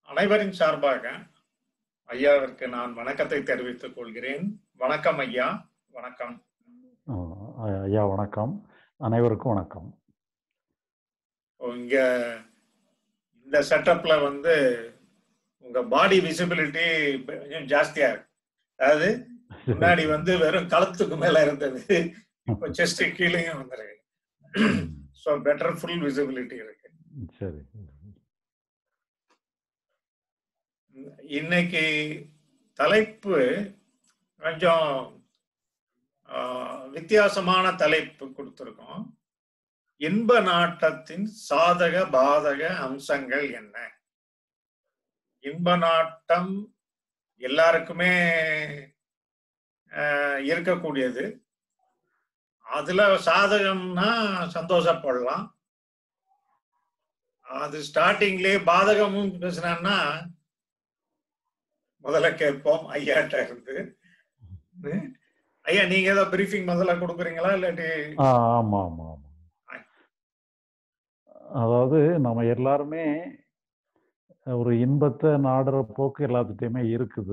அனைவரின் சார்பாக ஐயாவிற்கு நான் வணக்கத்தை தெரிவித்துக் கொள்கிறேன் வணக்கம் ஐயா வணக்கம் அஹ் ஐயா வணக்கம் அனைவருக்கும் வணக்கம் இங்க இந்த செட்டப்ல வந்து உங்க பாடி விசிபிலிட்டி கொஞ்சம் ஜாஸ்தியா இருக்கு அதாவது முன்னாடி வந்து வெறும் களத்துக்கு மேல இருந்தது இப்போ செஸ்ட் கீழேயும் வந்துருக்கு ஸோ பெட்டர் ஃபுல் விசிபிலிட்டி இருக்கு சரி இன்னைக்கு தலைப்பு கொஞ்சம் ஆஹ், வித்தியாசமான தலைப்பு கொடுத்துருக்கோம் இன்ப நாட்டத்தின் சாதக பாதக அம்சங்கள் என்ன இன்ப நாட்டம் எல்லாருக்குமே ஆஹ், இருக்கக்கூடியது அதுல சாதகம்னா சந்தோஷப்படலாம் அது ஸ்டார்டிங்லயே பாதகமும் பேசுனான்னா முதல்ல கேட்போம் ஐயாட்ட இருந்து ம். ஐயா நீங்க ஏதோ பிரீஃபிங் முதல்ல கொடுக்குறீங்களா இல்லாட்டி ஆ ஆமாம் ஆமாம் ஆமாம் அதாவது நம்ம எல்லாருமே ஒரு இன்பத்தை நாடுற போக்கு எல்லாத்துட்டையுமே இருக்குது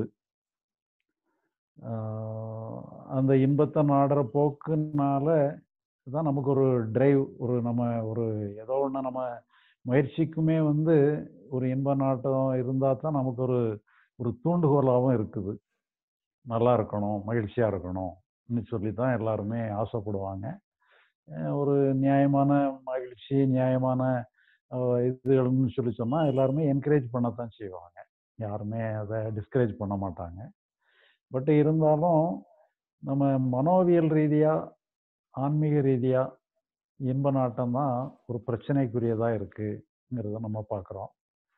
ஆஹ் அந்த இன்பத்தை நாடுற போக்குனால தான் நமக்கு ஒரு டிரைவ் ஒரு நம்ம ஒரு ஏதோ ஒன்று நம்ம முயற்சிக்குமே வந்து ஒரு இன்ப நாட்டம் இருந்தால் தான் நமக்கு ஒரு ஒரு தூண்டுகோலாகவும் இருக்குது நல்லா இருக்கணும் மகிழ்ச்சியாக இருக்கணும்னு சொல்லி தான் எல்லாருமே ஆசைப்படுவாங்க அஹ் ஒரு நியாயமான மகிழ்ச்சி நியாயமான அஹ், இதுகள்னு சொல்லி சொன்னால் எல்லாருமே என்கரேஜ் பண்ணத்தான் செய்வாங்க யாருமே அதை டிஸ்கரேஜ் பண்ண மாட்டாங்க பட் இருந்தாலும் நம்ம மனோவியல் ரீதியாக ஆன்மீக ரீதியாக இன்ப நாட்டம் தான் ஒரு பிரச்சனைக்குரியதாக இருக்குங்கிறத நம்ம பார்க்குறோம்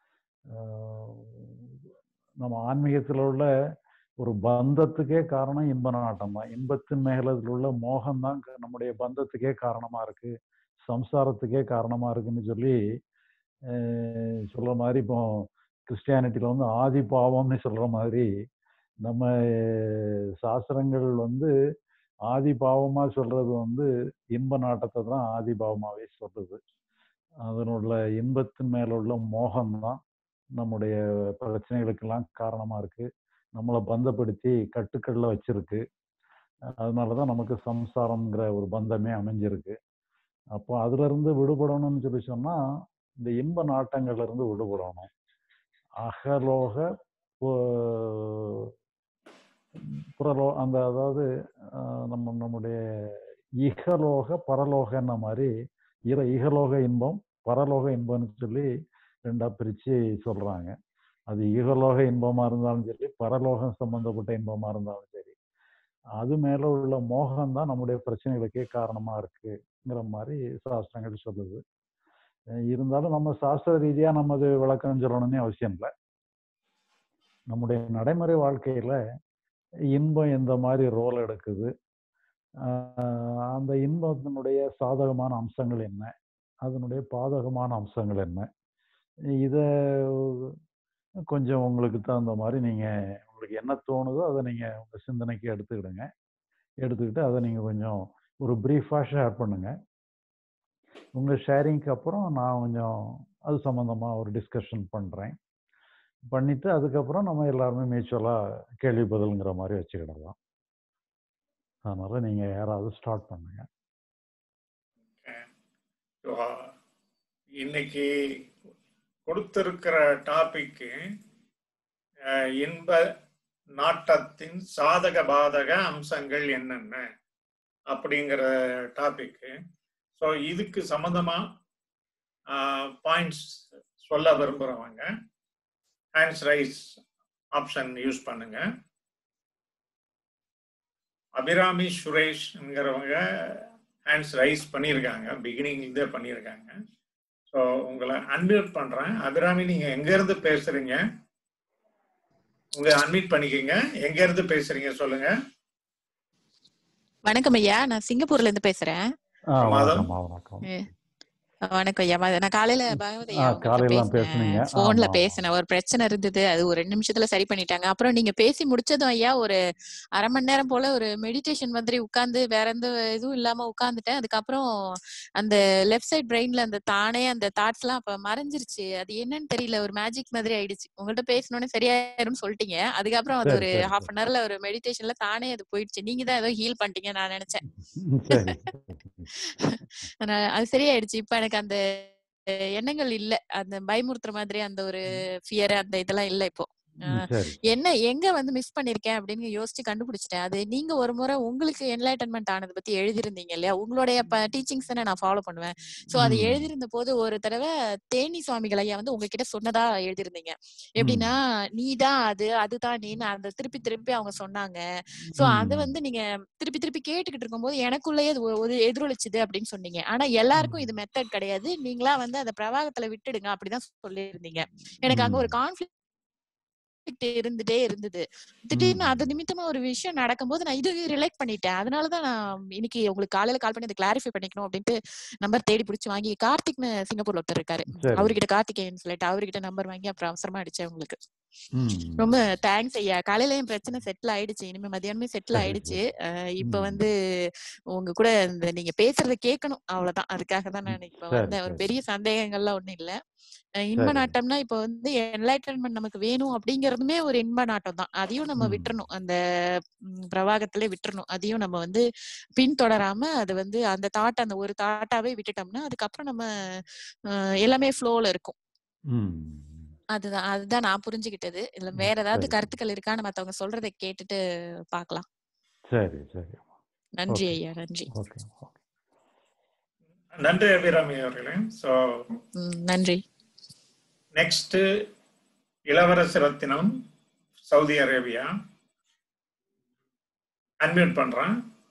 நம்ம ஆன்மீகத்தில் உள்ள ஒரு பந்தத்துக்கே காரணம் இன்ப நாட்டம் தான் இன்பத்தின் மேலத்தில் உள்ள மோகம் தான் நம்முடைய பந்தத்துக்கே காரணமாக இருக்கு சம்சாரத்துக்கே காரணமாக இருக்குன்னு சொல்லி அஹ், சொல்ற மாதிரி இப்போ கிறிஸ்டியானிட்டியில் வந்து ஆதி பாவம்னு சொல்ற மாதிரி நம்ம அஹ், சாஸ்திரங்கள் வந்து ஆதி பாவமா சொல்றது வந்து இன்ப நாட்டத்தை தான் ஆதி பாவமாவே சொல்றது அதனுள்ள இன்பத்தின் மேல உள்ள மோகம் தான் நம்முடைய பிரச்சனைகளுக்கெல்லாம் காரணமா இருக்கு நம்மளை பந்தப்படுத்தி கட்டுக்கள்ல வச்சிருக்கு அதனால தான் நமக்கு சம்சாரம்ங்கிற ஒரு பந்தமே அமைஞ்சிருக்கு அப்போ அதுல இருந்து விடுபடணும்னு சொல்லி சொன்னா இந்த இன்ப நாட்டங்கள்ல இருந்து விடுபடணும் அகலோக பு- புறலோ அந்த அதாவது ஆஹ், நம்ம நம்முடைய இகலோக பரலோகன்ன மாதிரி இர இகலோக இன்பம் பரலோக இன்பம்னு சொல்லி ரெண்டா பிரிச்சு சொல்றாங்க அது இகலோக இன்பமா இருந்தாலும் சரி பரலோகம் சம்பந்தப்பட்ட இன்பமா இருந்தாலும் சரி அது மேல உள்ள மோகம் தான் நம்முடைய பிரச்சனைகளுக்கே காரணமா இருக்குங்கிற மாதிரி சாஸ்திரங்கள் சொல்லுது அஹ் இருந்தாலும் நம்ம சாஸ்திர ரீதியா நம்ம அது விளக்கம் சொல்லணும்னு அவசியம் இல்லை நம்முடைய நடைமுறை வாழ்க்கையில இன்பம் எந்த மாதிரி ரோல் எடுக்குது ஆஹ் அந்த இன்பத்தினுடைய சாதகமான அம்சங்கள் என்ன அதனுடைய பாதகமான அம்சங்கள் என்ன இதை கொஞ்சம் உங்களுக்கு தகுந்த மாதிரி நீங்கள் உங்களுக்கு என்ன தோணுதோ அதை நீங்கள் உங்கள் சிந்தனைக்கு எடுத்துக்கிடுங்க எடுத்துக்கிட்டு அதை நீங்கள் கொஞ்சம் ஒரு ப்ரீஃபாக ஷேர் பண்ணுங்க உங்கள் ஷேரிங்க்கு அப்புறம் நான் கொஞ்சம் அது சம்மந்தமாக ஒரு டிஸ்கஷன் பண்ணுறேன் பண்ணிட்டு அதுக்கப்புறம் நம்ம எல்லாருமே மியூச்சுவலாக கேள்வி பதிலுங்கிற மாதிரி வச்சுக்கிடலாம் அதனால் நீங்கள் யாராவது ஸ்டார்ட் பண்ணுங்க ஆஹ், இன்னைக்கு கொடுத்திருக்கிற டாபிக்கு இன்ப நாட்டத்தின் சாதக பாதக அம்சங்கள் என்னென்ன அப்படிங்கிற டாபிக்கு ஸோ இதுக்கு சம்மந்தமா பாயிண்ட்ஸ் சொல்ல விரும்புகிறவங்க ஹேண்ட்ஸ் ரைஸ் ஆப்ஷன் யூஸ் பண்ணுங்க அபிராமி சுரேஷ்ங்கிறவங்க ஹேண்ட்ஸ் ரைஸ் பண்ணியிருக்காங்க பிகினிங்லேருந்தே பண்ணியிருக்காங்க ஸோ உங்களை அன்மியூட் பண்ணுறேன் அபிராமி நீங்கள் எங்கேருந்து பேசுகிறீங்க உங்களை அன்மியூட் பண்ணிக்கோங்க எங்கேருந்து பேசுகிறீங்க சொல்லுங்க வணக்கம் ஐயா நான் சிங்கப்பூர்ல இருந்து பேசுறேன் ஆ மாதம். வணக்கம் வணக்கம் அஹ் வணக்கம் ஐயா வ- நான் காலையில பகவதி ஆ ஐயா உங்ககிட்ட காலையெல்லாம் பேசினேன் பேசுனீங்க போன்ல ஆமா ஆமா பேசினேன் ஒரு பிரச்சனை இருந்தது அது ஒரு ரெண்டு நிமிஷத்துல சரி பண்ணிட்டாங்க அப்புறம் நீங்க பேசி முடிச்சதும் ஐயா ஒரு அரை மணி நேரம் போல ஒரு மெடிடேஷன் மாதிரி உட்கார்ந்து வேற எந்த இதுவும் இல்லாம உட்கார்ந்துட்டேன் அதுக்கப்புறம் அந்த லெஃப்ட் சைட் பிரெயின்ல அந்த தானே அந்த தாட்ஸ் எல்லாம் அப்ப மறைஞ்சிருச்சு அது என்னன்னு தெரியல ஒரு மேஜிக் மாதிரி ஆயிடுச்சு உங்கள்ட்ட பேசணும்னு சரியாயிரும்னு சொல்லிட்டீங்க அதுக்கப்புறம் அது சரி ஒரு சரி ஹாஃப் சரி அன் ஹவர்ல ஒரு மெடிடேஷன்ல தானே அது போயிடுச்சு நீங்க தான் ஏதோ ஹீல் பண்ணிட்டீங்க நான் நினைச்சேன் சரி ஆனா அது சரியாயிடுச்சு இப்ப எனக்கு அந்த அஹ், எண்ணங்கள் இல்ல அந்த பயமுறுத்துற மாதிரி அந்த ஒரு ஃபியர் அந்த இதெல்லாம் இல்ல இப்போ ம், அஹ், சரி என்ன எங்க வந்து மிஸ் பண்ணிருக்கேன் அப்படின்னு யோசிச்சு கண்டுபிடிச்சிட்டேன் அது நீங்க ஒரு முறை உங்களுக்கு என்லைட்டன்மெண்ட் ஆனதை பத்தி எழுதிருந்தீங்க இல்லையா உங்களுடைய டீச்சிங்ஸ் தானே நான் ஃபாலோ பண்ணுவேன் சோ அது ம் எழுதியிருந்த போது ஒரு தடவை தேனி சுவாமிகள் ஐயா வந்து உங்ககிட்ட சொன்னதா எழுதியிருந்தீங்க ம் எப்படின்னா நீதான் அது அதுதான் நீன்னு அந்த திருப்பி திருப்பி அவங்க சொன்னாங்க சோ அது ம் வந்து நீங்க திருப்பி திருப்பி கேட்டுக்கிட்டு இருக்கும்போது எனக்குள்ளேயே அது ஒரு ஒரு எதிரொலிச்சுது அப்படின்னு சொன்னீங்க ஆனா எல்லாருக்கும் ம் இது மெத்தட் கிடையாது நீங்களா வந்து அந்த பிரவாகத்துல விட்டுடுங்க அப்படிதான் சொல்லியிருந்தீங்க எனக்கு அங்க ஒரு ம் கான்ஃபிளிக் இருந்துட்டே இருந்தது திடீர்னு அது ம் நிமித்தமா ஒரு விஷயம் நடக்கும்போது நான் இது ரிலேட் பண்ணிட்டேன் அதனாலதான் நான் இன்னைக்கு உங்களுக்கு காலையில கால் பண்ணி அதை கிளாரிஃபை பண்ணிக்கணும் அப்படின்ட்டு நம்பர் தேடி பிடிச்சி வாங்கி கார்த்திக்னு சிங்கப்பூர்ல ஒருத்தர் இருக்காரு சரி அவர்கிட்ட கார்த்திகேயன் சொல்லிட்டு அவர்கிட்ட நம்பர் வாங்கி அப்புறம் அவசரமா அடிச்சேன் உங்களுக்கு ம் ரொம்ப தேங்க்ஸ் ஐயா காலையில என் பிரச்சனை செட்டில் ஆயிடுச்சு இனிமே மதியானமே செட்டில் சரி ஆயிடுச்சு சரி அஹ் இப்ப ம் வந்து உங்க கூட இந்த நீங்க பேசுறத கேட்கணும் அவ்வளவுதான் அதுக்காக தான் ம் நான் இப்ப சரி வந்தேன் ஒரு சரி பெரிய சந்தேகங்கள்லாம் ஒண்ணும் இல்ல அஹ் இன்ப சரி நாட்டம்னா இப்ப வந்து என்லைட்டன்மெண்ட் நமக்கு வேணும் அப்படிங்கறதுமே ஒரு இன்ப நாட்டம் தான் அதையும் நம்ம ம் விட்டுறணும் அந்த ம், பிரவாகத்திலே விட்டுறணும் அதையும் நம்ம வந்து பின்தொடராம அது வந்து அந்த தாட் அந்த ஒரு தாட்டாவே விட்டுட்டோம்னா அதுக்கப்புறம் நம்ம அஹ் எல்லாமே ஃப்ளோல இருக்கும் ம் அதுதான் அதுதான் நான் புரிஞ்சுகிட்டது இல்ல வேற ஏதாவது சரி கருத்துக்கள் இருக்கான்னு மத்தவங்க சொல்றதை கேட்டுட்டு பார்க்கலாம் சரி சரி நன்றி ஓகே ஐயா நன்றி ஓகே ஓகே நன்றி அபிராமி அவர்களே ஸோ ம், நன்றி next Ilavarasu Rathinam Saudi Arabia unmute பண்றேன்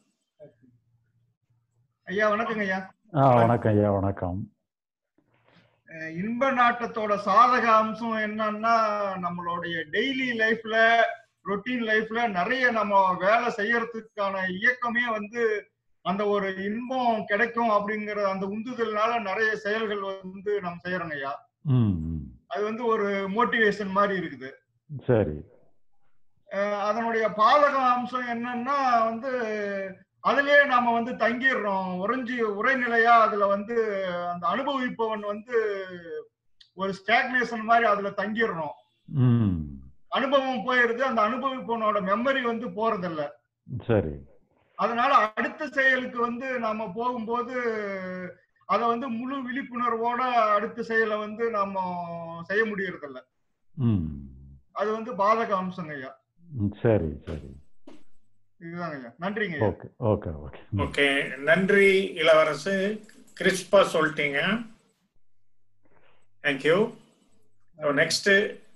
ஐயா வணக்கங்க ஐயா ஆ வணக்கம் ஐயா வணக்கம் அஹ் இன்ப நாட்டத்தோட சாதக அம்சம் என்னன்னா நம்மளுடைய டெய்லி லைஃப்ல ரொட்டீன் லைஃப்ல நிறைய நம்ம வேலை செய்யறதுக்கான இயக்கமே வந்து அந்த ஒரு இன்பம் கிடைக்கும் அப்படிங்கிற அந்த உந்துதல்னால நிறைய செயல்கள் வந்து நம்ம செய்யறோங்க ஐயா ம் ம். அது வந்து ஒரு மோட்டிவேஷன் மாதிரி இருக்குது சரி அஹ் அதனுடைய பாதக அம்சம் என்னன்னா வந்து அதுலயே நாம வந்து தங்கிடுறோம் உறைஞ்சி உரைநிலையா அதுல வந்து அந்த அனுபவிப்பவன் வந்து ஒரு ஸ்டாக்னேஷன் மாதிரி அதுல தங்கிடுறோம் ம் அனுபவம் போயிருது அந்த அனுபவிப்பவனோட மெமரி வந்து போறதில்ல சரி அதனால அடுத்த செயலுக்கு வந்து நாம போகும்போது அதை வந்து முழு விழிப்புணர்வோட அடுத்த செயலை வந்து நாம செய்ய முடியறதில்ல ம் அது வந்து பாதக அம்சங்க ஐயா ம், சரி சரி இதுதாங்க ஐயா நன்றிங்க ஐயா ஓகே ஓகே ஓகே ம். ஓகே நன்றி இளவரசு கிறிஸ்பா சொல்லிட்டீங்க தேங்க்யூ நெக்ஸ்ட்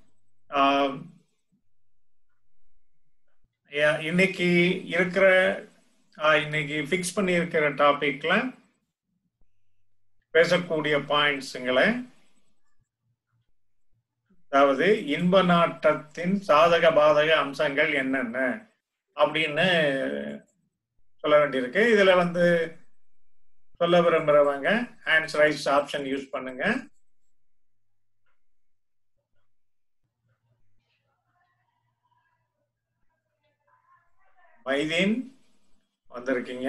இன்னைக்கு இருக்கிற ஆஹ், இன்னைக்கு ஃபிக்ஸ் பண்ணி இருக்கிற டாபிக்ல பேசக்கூடிய பாயிண்ட்ஸுங்களை அதாவது இன்ப நாட்டத்தின் சாதக பாதக அம்சங்கள் என்னென்ன அப்படின்னு சொல்ல வேண்டியிருக்கு இதுல வந்து சொல்ல விரும்புறவங்க ஹேண்ட்ஸ் ரைஸ் ஆப்ஷன் யூஸ் பண்ணுங்க மைதீன் வந்திருக்கீங்க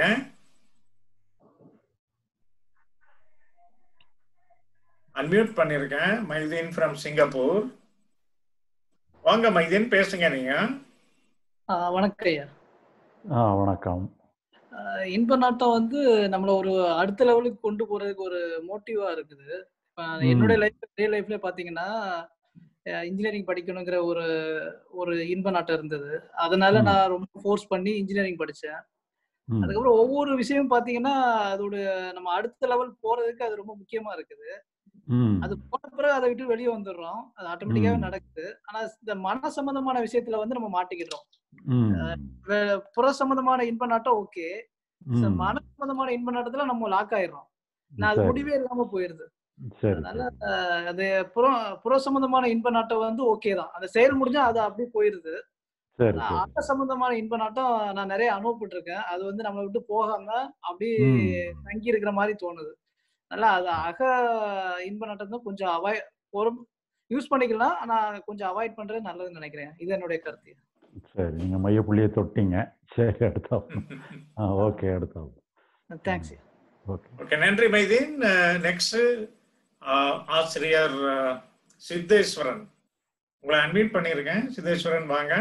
அன்மியூட் பண்ணிருக்கேன் மைதீன் ஃப்ரம் சிங்கப்பூர் வாங்க மைதீன் பேசுங்க நீங்க ஆ, வணக்கம் ஐயா ஆ வணக்கம் ஆ, இன்ப நாட்டம் வந்து நம்மள ஒரு அடுத்த லெவலுக்கு கொண்டு போறதுக்கு ஒரு மோட்டிவா இருக்குது இப்ப என்னுடைய ம். லைஃப் டே லைஃப்ல பாத்தீங்கன்னா இன்ஜினியரிங் படிக்கணுங்கிற ஒரு ஒரு இன்ப நாட்டம் இருந்தது அதனால ம். நான் ரொம்ப ஃபோர்ஸ் பண்ணி இன்ஜினியரிங் படிச்சேன் ம். அதுக்கப்புறம் ஒவ்வொரு விஷயமும் பாத்தீங்கன்னா அதோட நம்ம அடுத்த லெவல் போறதுக்கு அது ரொம்ப முக்கியமா இருக்குது ம். அது போன பிறகு அதை விட்டு வெளியே வந்துடுறோம் அது ஆட்டோமேட்டிக்காவே ம். நடக்குது ஆனா இந்த மன சம்பந்தமான விஷயத்துல வந்து நம்ம மாட்டிக்கிடுறோம் ம். வே- புற சம்பந்தமான இன்ப நாட்டம் ஓகே ம். மன சம்பந்தமான இன்ப நாட்டத்துல நம்ம லாக் ஆயிடுறோம் நான் அது சரி முடிவே இல்லாம போயிருது சரி அதனால சரி அஹ், அது புற புற சம்பந்தமான இன்ப நாட்டம் வந்து ஓகே தான் அந்த செயல் முடிஞ்சா அது அப்படியே போயிருது சரி ஆனா சரி அக சம்பந்தமான இன்ப நாட்டம் நான் நிறைய அனுபவப்பட்டிருக்கேன் அது வந்து நம்மளை விட்டு போகாம அப்படியே ம். தங்கி இருக்கிற மாதிரி தோணுது அதனால அது அக இன்ப நாட்டம் தான் கொஞ்சம் அவாய்ட் ஒரு யூஸ் பண்ணிக்கலாம் ஆனா கொஞ்சம் அவாய்ட் பண்றது நல்லதுன்னு நினைக்கிறேன் இது என்னுடைய கருத்து சரி நீங்க மையப்புள்ளியை தொட்டீங்க சரி அடுத்தா ஆ ஓகே அடுத்தா தேங்க்ஸ் ஓகே ஓகே நன்றி மைதீன் நெக்ஸ்ட் ஆசிரியர் அஹ், சித்தேஸ்வரன் உங்களை அன்மீட் பண்ணியிருக்கேன் சித்தேஸ்வரன் வாங்க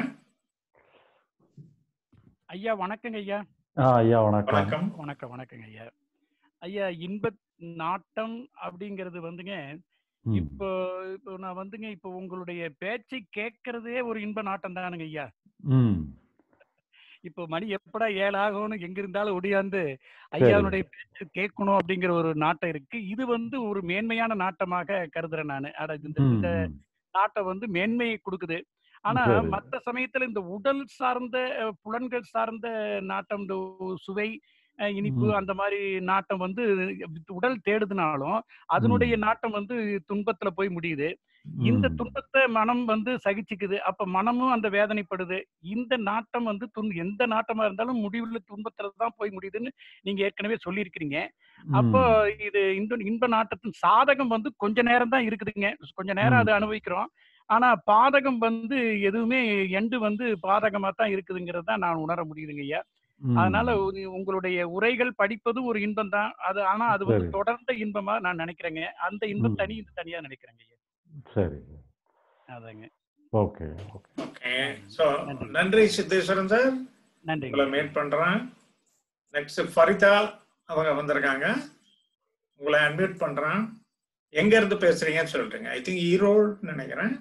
ஐயா வணக்கங்க ஐயா ஆ ஐயா வணக்கம் வணக்கம் வணக்கம் வணக்கங்க ஐயா ஐயா இன்ப நாட்டம் அப்படிங்கிறது வந்துங்க ம், இப்போ இப்போ நான் வந்துங்க இப்போ உங்களுடைய பேச்சை கேட்கறதே ஒரு இன்ப நாட்டம் தானுங்க ஐயா ம் இப்போ மணி எப்படா ஏழு ஆகும்னு எங்க இருந்தாலும் ஒடியாந்து ஐயாவுடைய பேச்சு கேட்கணும் அப்படிங்கிற ஒரு நாட்டம் இருக்கு இது வந்து ஒரு மேன்மையான நாட்டமாக கருதுறேன் நான் அட இந்த ம், இந்த ம். நாட்டை வந்து மேன்மையை கொடுக்குது ஆனா சரி. மற்ற சமயத்துல இந்த உடல் சார்ந்த அஹ், புலன்கள் சார்ந்த நாட்டம் இந்த சுவை அஹ், இனிப்பு ம். அந்த மாதிரி நாட்டம் வந்து உடல் தேடுதுனாலும் அதனுடைய நாட்டம் வந்து துன்பத்துல போய் முடியுது இந்த ம், துன்பத்தை மனம் வந்து சகிச்சுக்குது அப்ப மனமும் அந்த வேதனைப்படுது இந்த நாட்டம் வந்து துன் எந்த நாட்டமா இருந்தாலும் முடிவுல துன்பத்துல தான் போய் முடியுதுன்னு நீங்க ஏற்கனவே சொல்லியிருக்கிறீங்க அப்போ ம், இது இந்த இன்ப நாட்டத்தின் சாதகம் வந்து கொஞ்ச நேரம் தான் இருக்குதுங்க கொஞ்ச நேரம் ம். அதை அனுபவிக்கிறோம் ஆனா பாதகம் வந்து எதுவுமே எண்டு வந்து பாதகமா தான் இருக்குதுங்கிறது தான் நான் உணர முடியுதுங்க ஐயா ம். அதனால உ- உங்களுடைய உரைகள் படிப்பதும் ஒரு இன்பம் தான் அது ஆனா அது வந்து சரி. தொடர்ந்த இன்பமா நான் நினைக்கிறேங்க அந்த இன்பம் ம். தனி இது தனியா நினைக்கிறேங்க ஐயா சரி அதாங்க ஓகே ஓகே ஓகே ஸோ நன்றி சித்தேஸ்வரன் சார் நன்றிங்க உங்களை மீட் பண்றேன் நெக்ஸ்ட் ஃபரிதா அவங்க வந்திருக்காங்க உங்களை அன்மியூட் பண்றேன் எங்க இருந்து பேசுறீங்கன்னு சொல்றீங்க ஐ திங்க் ஈரோடு நினைக்கிறேன்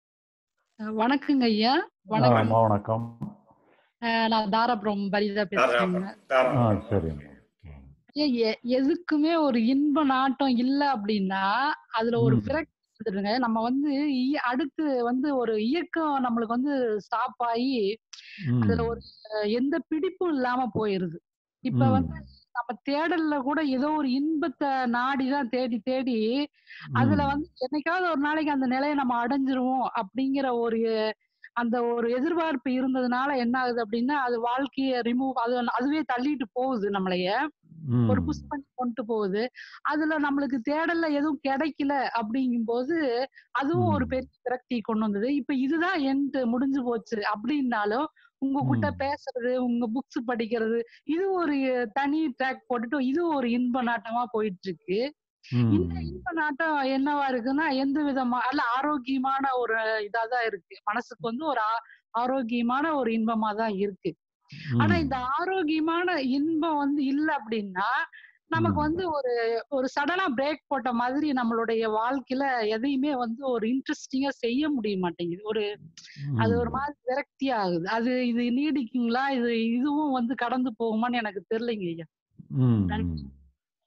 வணக்கங்க ஐயா ஆ, வணக்கம் அம்மா வணக்கம் அஹ் நான் தாராபுரம் பரிதா பேசுறேங்க தாராபுரம் தாராபுரம் ஆ, சரி. ஐயா, எ- எதுக்குமே ஒரு இன்ப நாட்டம் இல்ல அப்படின்னா அதுல ஒரு ம். விரக்தி வந்துடுங்க நம்ம வந்து இய- அடுத்து வந்து ஒரு இயக்கம் நம்மளுக்கு வந்து ஸ்டாப் ஆகி ம், அதுல ஒரு அஹ், எந்த பிடிப்பும் இல்லாம போயிருது இப்ப ம், வந்து நம்ம தேடல்ல கூட ஏதோ ஒரு இன்பத்தை நாடிதான் தேடி தேடி அதுல ம், வந்து என்னைக்காவது ஒரு நாளைக்கு அந்த நிலையை நம்ம அடைஞ்சிருவோம் அப்படிங்கிற ஒரு அந்த ஒரு எதிர்பார்ப்பு இருந்ததுனால என்ன ஆகுது அப்படின்னா அது வாழ்க்கைய ரிமூவ் அது அதுவே தள்ளிட்டு போகுது நம்மளைய ம், ஒரு புஷ் பண்ணி கொண்டு போகுது அதுல நம்மளுக்கு தேடல்ல எதுவும் கிடைக்கல அப்படிங்கும்போது அதுவும் ஒரு ம். பெரிய விரக்தி கொண்டு வந்தது இப்ப இதுதான் எண்ட் முடிஞ்சு போச்சு அப்படின்னாலும் உங்ககிட்ட ம். பேசுறது உங்க புக்ஸ் படிக்கிறது இது ஒரு தனி ட்ராக் போட்டுட்டு இது ஒரு இன்ப நாட்டமா போயிட்டு இருக்கு இந்த ம், இன்ப நாட்டம் என்னவா இருக்குன்னா எந்த விதமா அல்ல ஆரோக்கியமான ஒரு இதாதான் இருக்கு மனசுக்கு வந்து ஒரு ஆ- ஆரோக்கியமான ஒரு இன்பமா தான் இருக்கு ஆனா ம், இந்த ஆரோக்கியமான இன்பம் வந்து இல்ல அப்படின்னா நமக்கு ம். வந்து ஒரு ஒரு சடனா பிரேக் போட்ட மாதிரி நம்மளுடைய வாழ்க்கையில எதையுமே வந்து ஒரு இன்ட்ரெஸ்டிங்கா செய்ய முடிய மாட்டேங்குது ஒரு அது ஒரு ம். மாதிரி விரக்தி ஆகுது அது இது நீடிக்குங்களா இது இதுவும் வந்து கடந்து போகுமான்னு எனக்கு தெரியலைங்க ஐயா ம், நன்றி. ம்.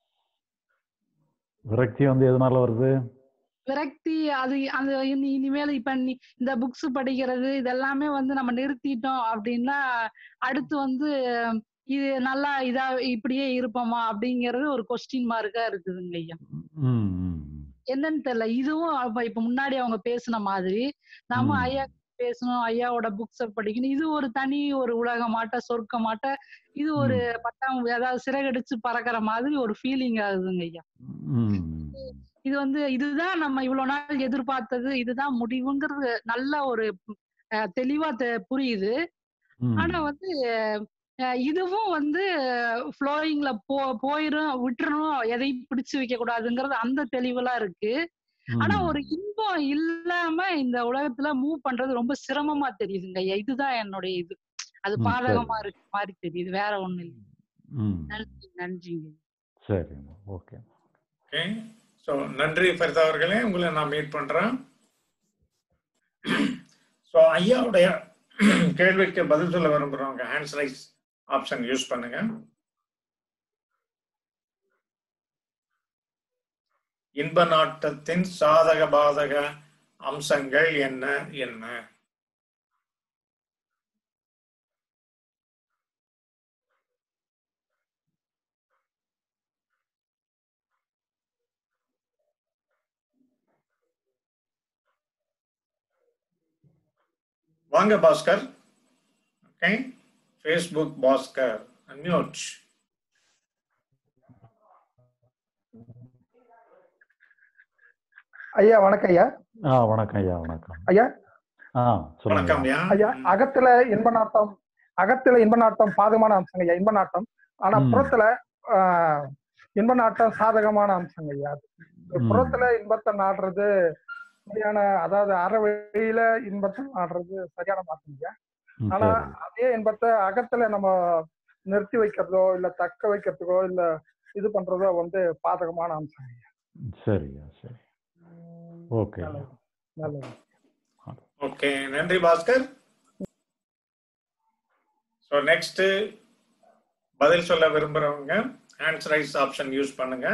விரக்தி வந்து எதனால வருது விரக்தி அது அது இனி இனிமேல் இப்ப நீ இந்த புக்ஸ் படிக்கிறது இதெல்லாமே வந்து நம்ம நிறுத்திட்டோம் அப்படின்னா அடுத்து வந்து இது நல்லா இதா இப்படியே இருப்போமா அப்படிங்கறது ஒரு கொஸ்டின் மார்க்கா இருக்குதுங்க ஐயா ம், ம், என்னன்னு தெரியல இதுவும் அப்ப இப்ப முன்னாடி அவங்க பேசின மாதிரி நம்ம ம். ஐயா பேசணும் ஐயாவோட புக்ஸ படிக்கணும் இது ஒரு தனி ஒரு உலகமாட்ட சொர்க்கமாட்ட இது ஒரு ம். பட்டம் அதாவது சிறகடிச்சு பறக்கிற மாதிரி ஒரு ஃபீலிங் ஆகுதுங்க ஐயா ம், இது வந்து இதுதான் நம்ம இவ்வளவு நாள் எதிர்பார்த்தது இதுதான் முடிவுங்கிறது நல்ல ஒரு அஹ், தெளிவா தெ- புரியுது ம். ஆனா வந்து அஹ், இதுவும் வந்து ஃப்ளோயிங்ல போ போயிரும் விட்டுறணும் எதையும் பிடிச்சு வைக்க கூடாதுங்கிறது அந்த தெளிவெல்லாம் இருக்கு ஆனா ம். ஒரு இன்பம் இல்லாம இந்த உலகத்துல மூவ் பண்றது ரொம்ப சிரமமா தெரியுதுங்க ஐயா இதுதான் என்னுடைய இது அது ம், சரி. பாதகமா இருக்க மாதிரி தெரியுது வேற ஒண்ணு இல்லை ம். நன்றி நன்றிங்க சரி ஓகே ஓகே ஸோ நன்றி ஃபரிதா அவர்களே உங்களை நான் மீட் பண்றேன் ஸோ ஐயாவுடைய கேள்விக்கு பதில் சொல்ல விரும்புறவங்க ஹேண்ட்ஸ் ரைஸ் ஆப்ஷன் யூஸ் பண்ணுங்க இன்ப நாட்டத்தின் சாதக பாதக அம்சங்கள் என்ன என்ன வாங்க Baskar okay Facebook Baskar unmute ஐயா வணக்கம் ஐயா ஆ வணக்கம் ஐயா வணக்கம் ஐயா ஆ சொல்லுங்க வணக்கம் ஐயா. ஐயா அகத்துல இன்ப நாட்டம் அகத்துல இன்ப நாட்டம் பாதகமான அம்சங்க ஐயா இன்ப நாட்டம் ஆனா ம். புறத்துல ஆஹ், இன்ப நாட்டம் சாதகமான அம்சங்க ஐயா ம். புறத்துல இன்பத்தை நாடுறது சரியான அதாவது அற வழியில இன்பத்தை நாடுறது சரியான மாற்றம் ஐயா ம், ஆனா சரி அதே இன்பத்தை அகத்துல நம்ம நிறுத்தி வைக்கிறதோ இல்ல தக்க வைக்கிறதுக்கோ இல்ல இது பண்றதோ வந்து பாதகமான அம்சம் ஐயா சரியா சரி ஓகே ஐயா நல்லது ஓகே நன்றி பாஸ்கர் ஸோ நெக்ஸ்ட் பதில் சொல்ல விரும்புறவங்க ஹேண்ட்ஸ் ரைஸ் ஆப்ஷன் யூஸ் பண்ணுங்க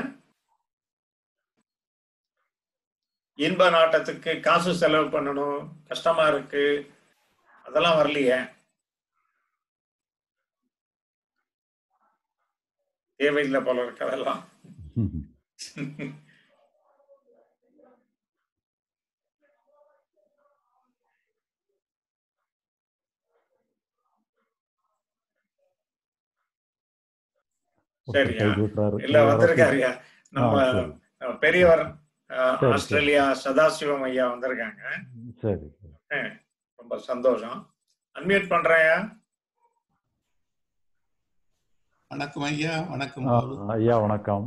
இன்ப நாட்டத்துக்கு காசு செலவு பண்ணணும் கஷ்டமா இருக்கு அதெல்லாம் வரலையே தேவையில்லை போல இருக்கு அதெல்லாம் ஒருத்தர் சரியா கை தூக்குறாரு இல்ல யாரோ வந்திருக்காருயா நம்ம ஆ, சரி. நம்ம பெரியவர் அஹ், சரி. ஆஸ்திரேலியா சதாசிவம் ஐயா வந்திருக்காங்க சரி அஹ், ரொம்ப சந்தோஷம் அன்மியூட் பண்றேன்யா வணக்கம் ஐயா வணக்கம் ஆ, பாபு ஐயா வணக்கம்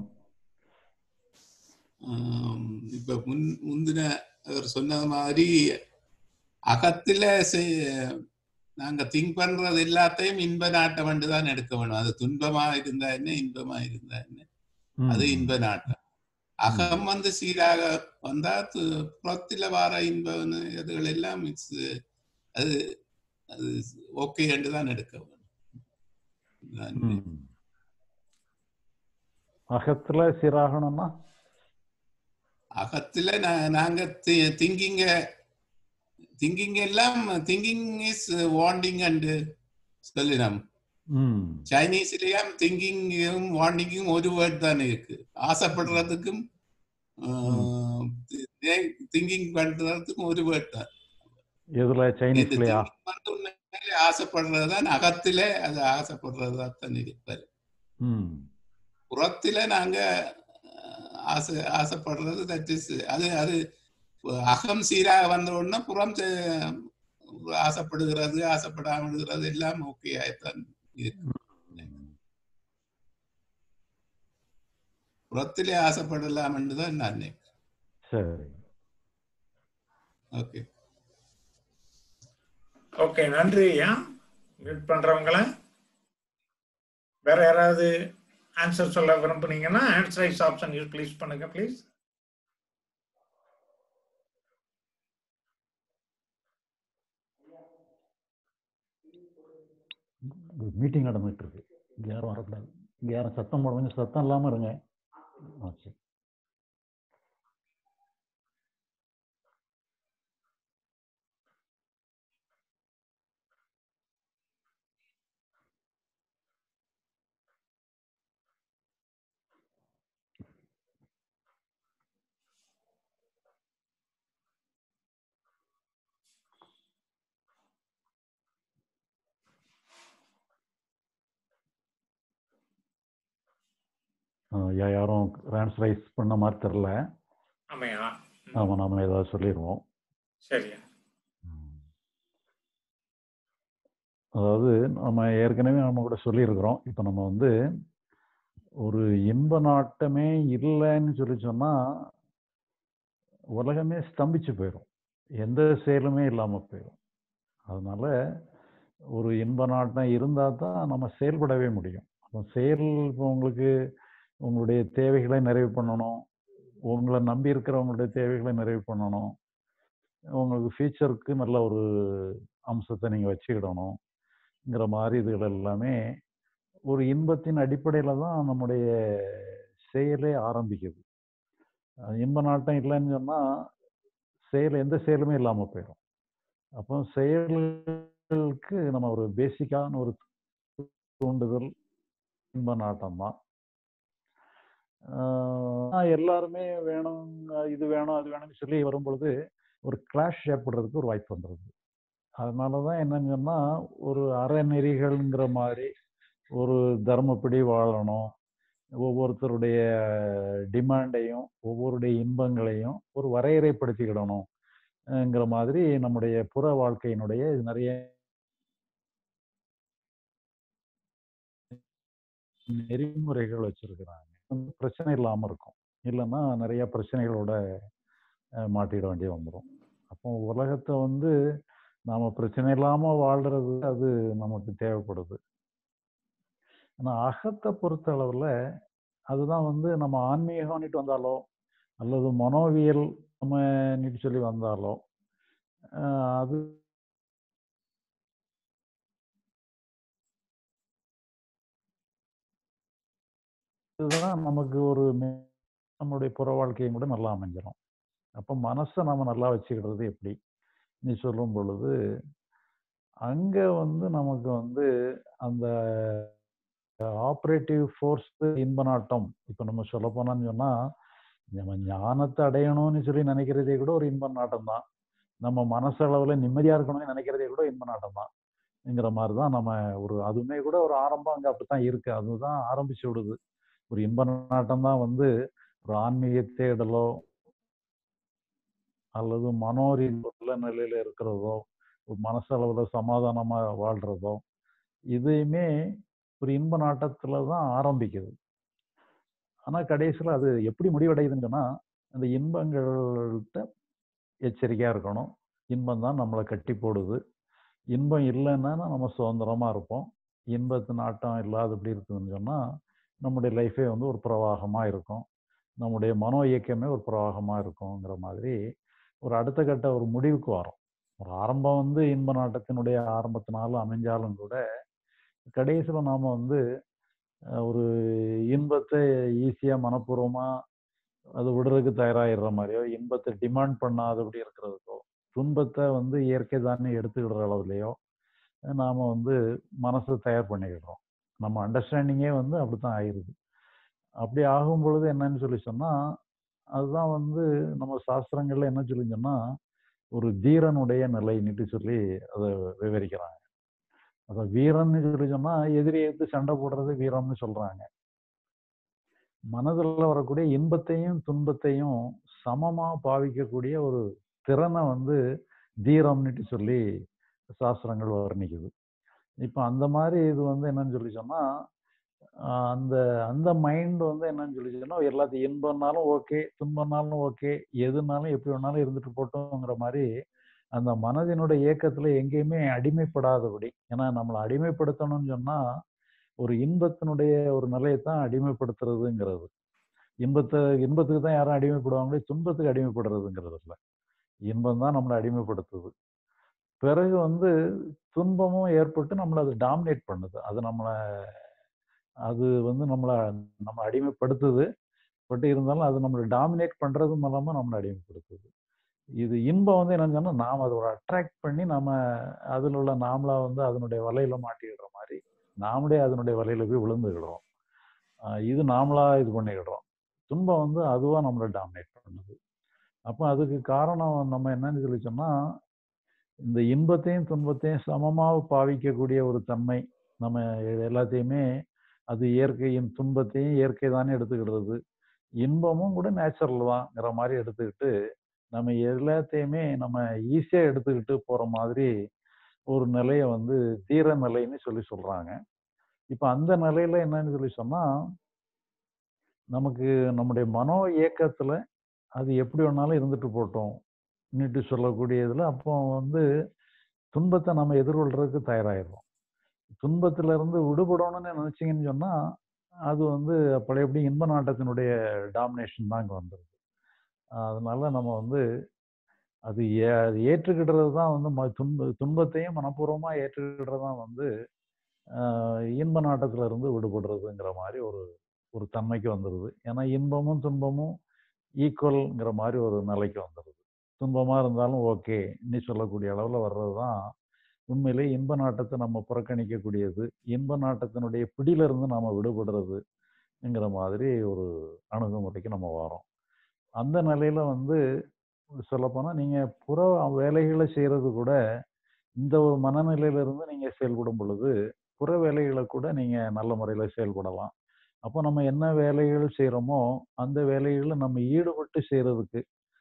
ஆம், இப்ப முன் முந்தின அவர் சொன்னது மாதிரி அகத்துல செய்- நாங்க திங்க் பண்றது எல்லாத்தையும் இன்ப நாட்டம் வந்து தான் எடுக்க வேணும் அது துன்பமா இருந்தா என்ன இன்பமா இருந்தா என்ன ம், அது இன்ப நாட்டம் அகம் வந்து சீராக வந்தா து- புறத்துல வர இன்ப இதுகள் எல்லாம் it's, அது அது ஓகே என்று தான் எடுக்க வேணும் நான் ம். அகத்துல சீராகணும்னா அகத்துல நா- நாங்க திங்கிங்க திங்கிங் எல்லாம் திங்கிங் இஸ் வாண்டிங் அண்ட் சொல்லினோம் ம் சைனீஸ்லயும் திங்கிங்கும் வாண்டிங்கும் ஒரு வேர்ட் தானே இருக்கு ஆசைப்படுறதுக்கும் திங்கிங் பண்றதுக்கும் ஒரு வேர்ட் தான் எதுல இது சைனீஸ்லயா thinking வந்து உண்மையிலே ஆசைப்படுறது தான் அகத்திலே அது ஆசைப்படுறதா தான் இருப்பாரு ம் புறத்தில நாங்க அஹ், ஆசை ஆசைப்படுறது தட் இஸ் அது அது அகம் சீராக வந்த உடனே புறம் செ- ஆசைப்படுகிறது ஆசைப்படாமல் இருக்கிறது எல்லாம் ஓகே ஆயித்தான் இருக்கு புறத்திலே ஆசைப்படலாம் என்று தான் நான் நினைக்கிறேன் சரி ஓகே ஓகே நன்றி ஐயா மியூட் பண்றவங்கள வேற யாராவது ஆன்சர் சொல்ல விரும்புனீங்கன்னா hands raise option use please பண்ணுங்க ப்ளீஸ் மீட்டிங் நடந்துட்டு இருக்கு இங்க யாரும் வரக்கூடாது இங்க யாரும் சத்தம் போடுங்க சத்தம் இல்லாம இருங்க ஆ, சரி. ஆ, யா- யாரும் ரேன்ஸ் ரைஸ் பண்ண மாதிரி தெரில ஆமையா ஆமா நாம ஏதாவது சொல்லிடுவோம் சரியா அதாவது நம்ம ஏற்கனவே நம்ம கூட சொல்லியிருக்கிறோம் இப்போ நம்ம வந்து ஒரு இன்ப நாட்டமே இல்லைன்னு சொல்லி சொன்னா உலகமே ஸ்தம்பிச்சு போயிடும் எந்த செயலுமே இல்லாமல் போயிடும் அதனால ஒரு இன்ப நாட்டம் இருந்தால் தான் நம்ம செயல்படவே முடியும் அப்போ செயல் இப்போ உங்களுக்கு உங்களுடைய தேவைகளை நிறைவு பண்ணணும் உங்களை நம்பி இருக்கிறவங்களுடைய தேவைகளை நிறைவு பண்ணணும் உங்களுக்கு ஃபியூச்சருக்கு நல்ல ஒரு அம்சத்தை நீங்கள் வச்சுக்கிடணுங்கிற மாதிரி இதுகள் எல்லாமே ஒரு இன்பத்தின் அடிப்படையில் தான் நம்முடைய செயலே ஆரம்பிக்குது அது இன்ப நாட்டம் இல்லைன்னு சொன்னால் செயல் எந்த செயலுமே இல்லாமல் போயிடும் அப்போ செயல்களுக்கு நம்ம ஒரு பேசிக்கான ஒரு தூண்டுதல் இன்ப நாட்டம் தான் எல்லாருமே வேணும் இது வேணும் அது வேணும்னு சொல்லி வரும்பொழுது ஒரு கிளாஷ் ஏற்படுறதுக்கு ஒரு வாய்ப்பு வந்துடுது அதனால தான் என்னன்னு சொன்னால் ஒரு அறநெறிகள்ங்கிற மாதிரி ஒரு தர்மப்படி வாழணும் ஒவ்வொருத்தருடைய டிமாண்டையும் ஒவ்வொருடைய இன்பங்களையும் ஒரு வரையறைப்படுத்திக்கிடணும்ங்கிற மாதிரி நம்முடைய புற வாழ்க்கையினுடைய நிறைய நெறிமுறைகள் வச்சிருக்கிறாங்க வந்து பிரச்சனை இல்லாம இருக்கும் இல்லைன்னா நிறைய பிரச்சனைகளோட அஹ், மாட்டிட வேண்டிய வந்துடும் அப்போ உலகத்தை வந்து நாம பிரச்சனை இல்லாம வாழ்றது அது நமக்கு தேவைப்படுது ஆனா அகத்தை பொறுத்த அளவுல அதுதான் வந்து நம்ம ஆன்மீகம்னுட்டு வந்தாலோ அல்லது மனோவியல் நம்ம நீட்டு சொல்லி வந்தாலோ அஹ், அது இதுதான் நமக்கு ஒரு மே- நம்மளுடைய புற வாழ்க்கையும் கூட நல்லா அமைஞ்சிடும் அப்போ மனசை நம்ம நல்லா வச்சுக்கிறது எப்படி நீ சொல்லும் பொழுது அங்க வந்து நமக்கு வந்து அந்த ஆப்ரேட்டிவ் ஃபோர்ஸ் இன்ப நாட்டம் இப்போ நம்ம சொல்ல போனான்னு சொன்னா நம்ம ஞானத்தை அடையணும்னு சொல்லி நினைக்கிறதே கூட ஒரு இன்ப நாட்டம் தான் நம்ம மனசளவுல நிம்மதியா இருக்கணும்னு நினைக்கிறதே கூட இன்ப நாட்டம் தான்ங்கிற மாதிரி தான் நம்ம ஒரு அதுவுமே கூட ஒரு ஆரம்பம் அங்க அப்படித்தான் இருக்கு அதுதான் ஆரம்பிச்சு விடுது ஒரு இன்ப நாட்டம் தான் வந்து ஒரு ஆன்மீக தேடலோ அல்லது மனோரி நல்ல நிலையில இருக்கிறதோ ஒரு மனசளவுல சமாதானமா வாழ்றதோ இதையுமே ஒரு இன்ப நாட்டத்துல தான் ஆரம்பிக்குது ஆனா கடைசியில அது எப்படி முடிவடையுதுன்னு சொன்னா அந்த இன்பங்கள்கிட்ட எச்சரிக்கையா இருக்கணும் இன்பம் தான் நம்மளை கட்டி போடுது இன்பம் இல்லைன்னா நம்ம சுதந்திரமா இருப்போம் இன்பத்து நாட்டம் இல்லாத எப்படி இருக்குதுன்னு சொன்னா நம்முடைய லைஃபே வந்து ஒரு பிரவாகமா இருக்கும் நம்முடைய மனோ இயக்கமே ஒரு பிரவாகமா இருக்குங்கிற மாதிரி ஒரு அடுத்த கட்ட ஒரு முடிவுக்கு வரும் ஒரு ஆரம்பம் வந்து இன்ப நாட்டத்தினுடைய ஆரம்பத்தினால அமைஞ்சாலும் கூட கடைசியில நாம வந்து அஹ், ஒரு இன்பத்தை ஈஸியா மனப்பூர்வமா அது விடுறதுக்கு தயாராகிடுற மாதிரியோ இன்பத்தை டிமாண்ட் பண்ணாதபடி இருக்கிறதுக்கோ துன்பத்தை வந்து இயற்கை தானே எடுத்துக்கிடுற அளவுலையோ நாம வந்து மனசை தயார் பண்ணிக்கிடுறோம் நம்ம அண்டர்ஸ்டாண்டிங்கே வந்து அப்படித்தான் ஆயிருது அப்படி ஆகும் பொழுது என்னன்னு சொல்லி சொன்னா அதுதான் வந்து நம்ம சாஸ்திரங்கள்ல என்ன சொல்லி சொன்னா ஒரு தீரனுடைய நிலைன்னுட்டு சொல்லி அதை விவரிக்கிறாங்க அத வீரன்னு சொல்லி சொன்னா எதிரியை எடுத்து சண்டை போடுறது வீரம்னு சொல்றாங்க மனதில் வரக்கூடிய இன்பத்தையும் துன்பத்தையும் சமமா பாவிக்கக்கூடிய ஒரு திறனை வந்து தீரம்னுட்டு சொல்லி சாஸ்திரங்கள் வர்ணிக்குது இப்போ அந்த மாதிரி இது வந்து என்னன்னு சொல்லி சொன்னா ஆஹ் அந்த அந்த மைண்ட் வந்து என்னன்னு சொல்லி சொன்னா எல்லாத்தையும் இன்பம்னாலும் ஓகே துன்பம்னாலும் ஓகே எதுனாலும் எப்படி வேணாலும் இருந்துட்டு போட்டோங்கிற மாதிரி அந்த மனதினுடைய இயக்கத்துல எங்கேயுமே அடிமைப்படாதபடி ஏன்னா நம்மளை அடிமைப்படுத்தணும்னு சொன்னா ஒரு இன்பத்தினுடைய ஒரு நிலையைத்தான் அடிமைப்படுத்துறதுங்கிறது இன்பத்தை இன்பத்துக்கு தான் யாரும் அடிமைப்படுவாங்களே துன்பத்துக்கு அடிமைப்படுறதுங்கிறது இல்லை இன்பம் தான் நம்மளை அடிமைப்படுத்துது பிறகு வந்து துன்பமும் ஏற்பட்டு நம்மளை அது டாமினேட் பண்ணுது அது நம்மளை அது வந்து நம்மளை நம்ம அடிமைப்படுத்துது பட் இருந்தாலும் அது நம்மளை டாமினேட் பண்றது மூலமா நம்மளை அடிமைப்படுத்துது இது இன்பம் வந்து என்னன்னு சொன்னா நாம் அதை ஒரு அட்ராக்ட் பண்ணி நம்ம அதில் உள்ள நாமளா வந்து அதனுடைய வலையில மாட்டிக்கிடுற மாதிரி நாமளே அதனுடைய வலையில போய் விழுந்துக்கிடுறோம் ஆஹ் இது நாமளா இது பண்ணிக்கிடுறோம் துன்பம் வந்து அதுவா நம்மளை டாமினேட் பண்ணுது அப்போ அதுக்கு காரணம் நம்ம என்னன்னு சொல்லி சொன்னா இந்த இன்பத்தையும் துன்பத்தையும் சமமாக பாவிக்கக்கூடிய ஒரு தன்மை நம்ம எல்லாத்தையுமே அது இயற்கையின் துன்பத்தையும் இயற்கை தானே எடுத்துக்கிடுறது இன்பமும் கூட நேச்சுரல் தான்ங்கிற மாதிரி எடுத்துக்கிட்டு நம்ம எல்லாத்தையுமே நம்ம ஈஸியா எடுத்துக்கிட்டு போற மாதிரி ஒரு நிலையை வந்து தீர நிலைன்னு சொல்லி சொல்றாங்க இப்ப அந்த நிலையில என்னன்னு சொல்லி சொன்னா நமக்கு நம்முடைய மனோ இயக்கத்துல அது எப்படி வேணாலும் இருந்துட்டு போட்டோம் நீட்டு சொல்லக்கூடியதுல அப்போ வந்து துன்பத்தை நம்ம எதிர்கொள்றதுக்கு தயாராகிடுறோம் துன்பத்துல இருந்து விடுபடணும்னு நினைச்சீங்கன்னு சொன்னா அது வந்து பழையபடி இன்ப நாட்டத்தினுடைய டாமினேஷன் தான் இங்க வந்துருது அதனால நம்ம வந்து அது ஏ அது ஏற்றுக்கிடுறது தான் வந்து ம- துன்ப துன்பத்தையும் மனப்பூர்வமா ஏற்றுக்கிடுறது தான் வந்து ஆஹ் இன்ப நாட்டத்துல இருந்து விடுபடுறதுங்கிற மாதிரி ஒரு ஒரு தன்மைக்கு வந்துடுது ஏன்னா இன்பமும் துன்பமும் ஈக்குவல்ங்கிற மாதிரி ஒரு நிலைக்கு வந்துடுது துன்பமா இருந்தாலும் ஓகே நீ சொல்லக்கூடிய அளவுல வர்றது தான் உண்மையிலே இன்ப நாட்டத்தை நம்ம புறக்கணிக்கக்கூடியது இன்ப நாட்டத்தினுடைய பிடியில இருந்து நாம விடுபடுறதுங்கிற மாதிரி ஒரு அணுகுமுறைக்கு நம்ம வரோம் அந்த நிலையில வந்து சொல்லப்போனா நீங்க புற வேலைகளை செய்யறது கூட இந்த ஒரு மனநிலையில இருந்து நீங்க செயல்படும் பொழுது புற வேலைகளை கூட நீங்க நல்ல முறையில செயல்படலாம் அப்போ நம்ம என்ன வேலைகள் செய்கிறோமோ அந்த வேலைகளில் நம்ம ஈடுபட்டு செய்கிறதுக்கு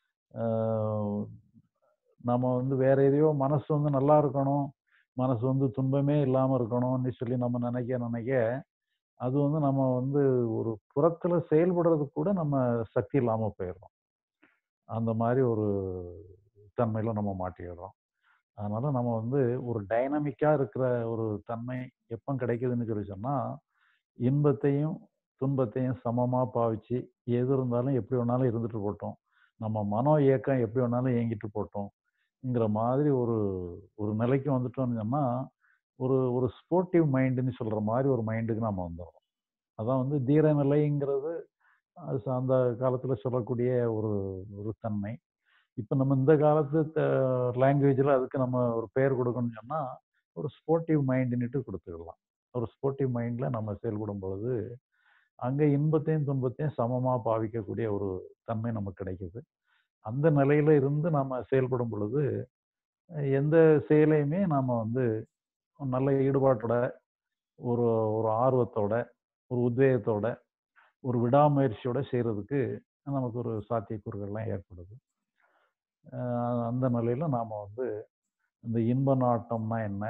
நம்ம வந்து வேற எதையோ மனசு வந்து நல்லா இருக்கணும் மனசு வந்து துன்பமே இல்லாமல் இருக்கணும்னு சொல்லி நம்ம நினைக்க நினைக்க அது வந்து நம்ம வந்து ஒரு புறத்தில் செயல்படுறதுக்கு கூட நம்ம சக்தி இல்லாமல் போயிடுறோம் அந்த மாதிரி ஒரு தன்மையில் நம்ம மாட்டிடுறோம் அதனால நம்ம வந்து ஒரு டைனமிக்காக இருக்கிற ஒரு தன்மை எப்போ கிடைக்குதுன்னு சொல்லி சொன்னால் இன்பத்தையும் துன்பத்தையும் சமமாக பாவிச்சு எது இருந்தாலும் எப்படி வேணாலும் இருந்துட்டு போட்டோம் நம்ம மனோ இயக்கம் எப்படி வேணாலும் இயங்கிட்டு போட்டோம்ங்கிற மாதிரி ஒரு ஒரு நிலைக்கு வந்துட்டோம்னு சொன்னால் ஒரு ஒரு ஸ்போர்ட்டிவ் மைண்டுன்னு சொல்கிற மாதிரி ஒரு மைண்டுக்கு நம்ம வந்துடுறோம் அதான் வந்து தீர நிலைங்கிறது அது அந்த காலத்தில் சொல்லக்கூடிய ஒரு ஒரு தன்மை இப்போ நம்ம இந்த காலத்து லாங்குவேஜில் அதுக்கு நம்ம ஒரு பெயர் கொடுக்கணும்னு சொன்னால் ஒரு ஸ்போர்ட்டிவ் மைண்டுன்னுட்டு கொடுத்துக்கலாம் ஒரு ஸ்போர்ட்டிவ் மைண்டில் நம்ம செயல்படும் பொழுது அங்கே இன்பத்தையும் துன்பத்தையும் சமமாக பாவிக்கக்கூடிய ஒரு தன்மை நமக்கு கிடைக்குது அந்த நிலையில இருந்து நம்ம செயல்படும் பொழுது எந்த செயலையுமே நாம் வந்து நல்ல ஈடுபாட்டோட ஒரு ஒரு ஆர்வத்தோட ஒரு உத்வேகத்தோட ஒரு விடாமுயற்சியோட செய்கிறதுக்கு நமக்கு ஒரு சாத்தியக்கூறுகள்லாம் ஏற்படுது அந்த நிலையில் நாம் வந்து இந்த இன்ப நாட்டம்னா என்ன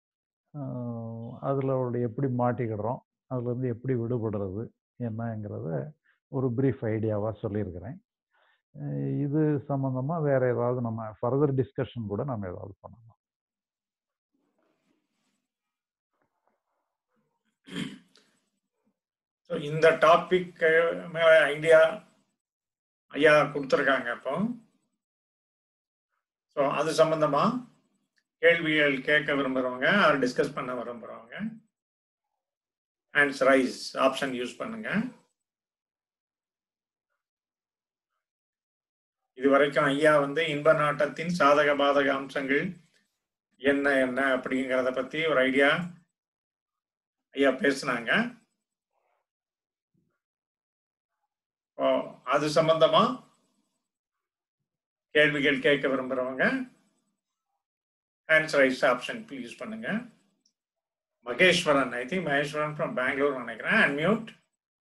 அதில் எப்படி மாட்டிக்கிடுறோம் அதுலேருந்து எப்படி விடுபடுறது என்னங்கிறத ஒரு ப்ரீஃப் ஐடியாவாக சொல்லியிருக்கிறேன் இது சம்மந்தமாக வேற ஏதாவது நம்ம ஃபர்தர் டிஸ்கஷன் கூட நம்ம ஏதாவது பண்ணலாம் ஸோ இந்த டாபிக் மேல ஐடியா ஐயா கொடுத்துருக்காங்க இப்போ ஸோ அது சம்பந்தமா கேள்விகள் கேட்க விரும்புகிறவங்க ஆர் டிஸ்கஸ் பண்ண விரும்புகிறவங்க ஹேண்ட்ஸ் ரைஸ் ஆப்ஷன் யூஸ் பண்ணுங்க இது வரைக்கும் ஐயா வந்து இன்ப நாட்டத்தின் சாதக பாதக அம்சங்கள் என்ன என்ன அப்படிங்கிறத பத்தி ஒரு ஐடியா ஐயா பேசுனாங்க அது சம்பந்தமா கேள்விகள் கேட்க விரும்புறவங்க ஹேண்ட்ஸ் ரைஸ் ஆப்ஷன் யூஸ் பண்ணுங்க Maheswaran I think Maheswaran from Bangalore நினைக்கிறேன் unmute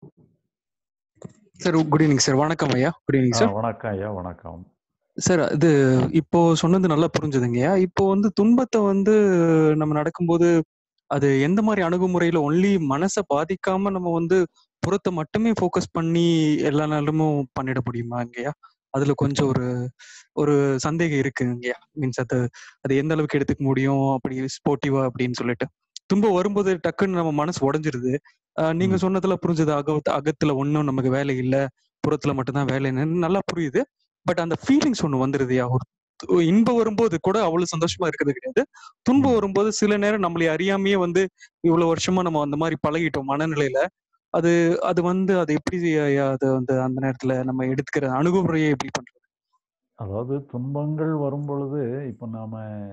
sir good evening sir வணக்கம் ஐயா குட் ஈவினிங் சார் வணக்கம் ஐயா வணக்கம் சார் இது இப்போ சொன்னது நல்லா புரிஞ்சுதுங்கய்யா இப்போ வந்து துன்பத்தை வந்து நம்ம நடக்கும்போது அது எந்த மாதிரி அணுகுமுறையில ஒன்லி மனசை பாதிக்காம நம்ம வந்து புறத்தை மட்டுமே ஃபோக்கஸ் பண்ணி எல்லா நாளுமும் பண்ணிட முடியுமா இங்கேயா அதுல கொஞ்சம் ஒரு ஒரு சந்தேகம் இருக்குங்கய்யா மீன்ஸ் அது அது எந்த அளவுக்கு எடுத்துக்க முடியும் அப்படி ஸ்போர்ட்டிவா அப்படின்னு சொல்லிட்டு துன்பம் வரும்போது டக்குன்னு நம்ம மனசு உடஞ்சிருது நீங்க சொன்னதுல புரிஞ்சது அக அகத்துல ஒன்றும் நமக்கு வேலை இல்லை புறத்துல மட்டும்தான் வேலைன்னு நல்லா புரியுது பட் அந்த ஃபீலிங்ஸ் ஒண்ணு வந்துருதுயா ஒரு இன்பம் வரும்போது கூட அவ்வளவு சந்தோஷமா இருக்கிறது கிடையாது துன்பம் வரும்போது சில நேரம் நம்மளை அறியாமையே வந்து இவ்வளவு வருஷமா நம்ம அந்த மாதிரி பழகிட்டோம் மனநிலையில அது அது வந்து அது எப்படி அது வந்து அந்த நேரத்துல நம்ம எடுத்துக்கிற அணுகுமுறையை எப்படி பண்றது அதாவது துன்பங்கள் வரும் பொழுது இப்போ நாம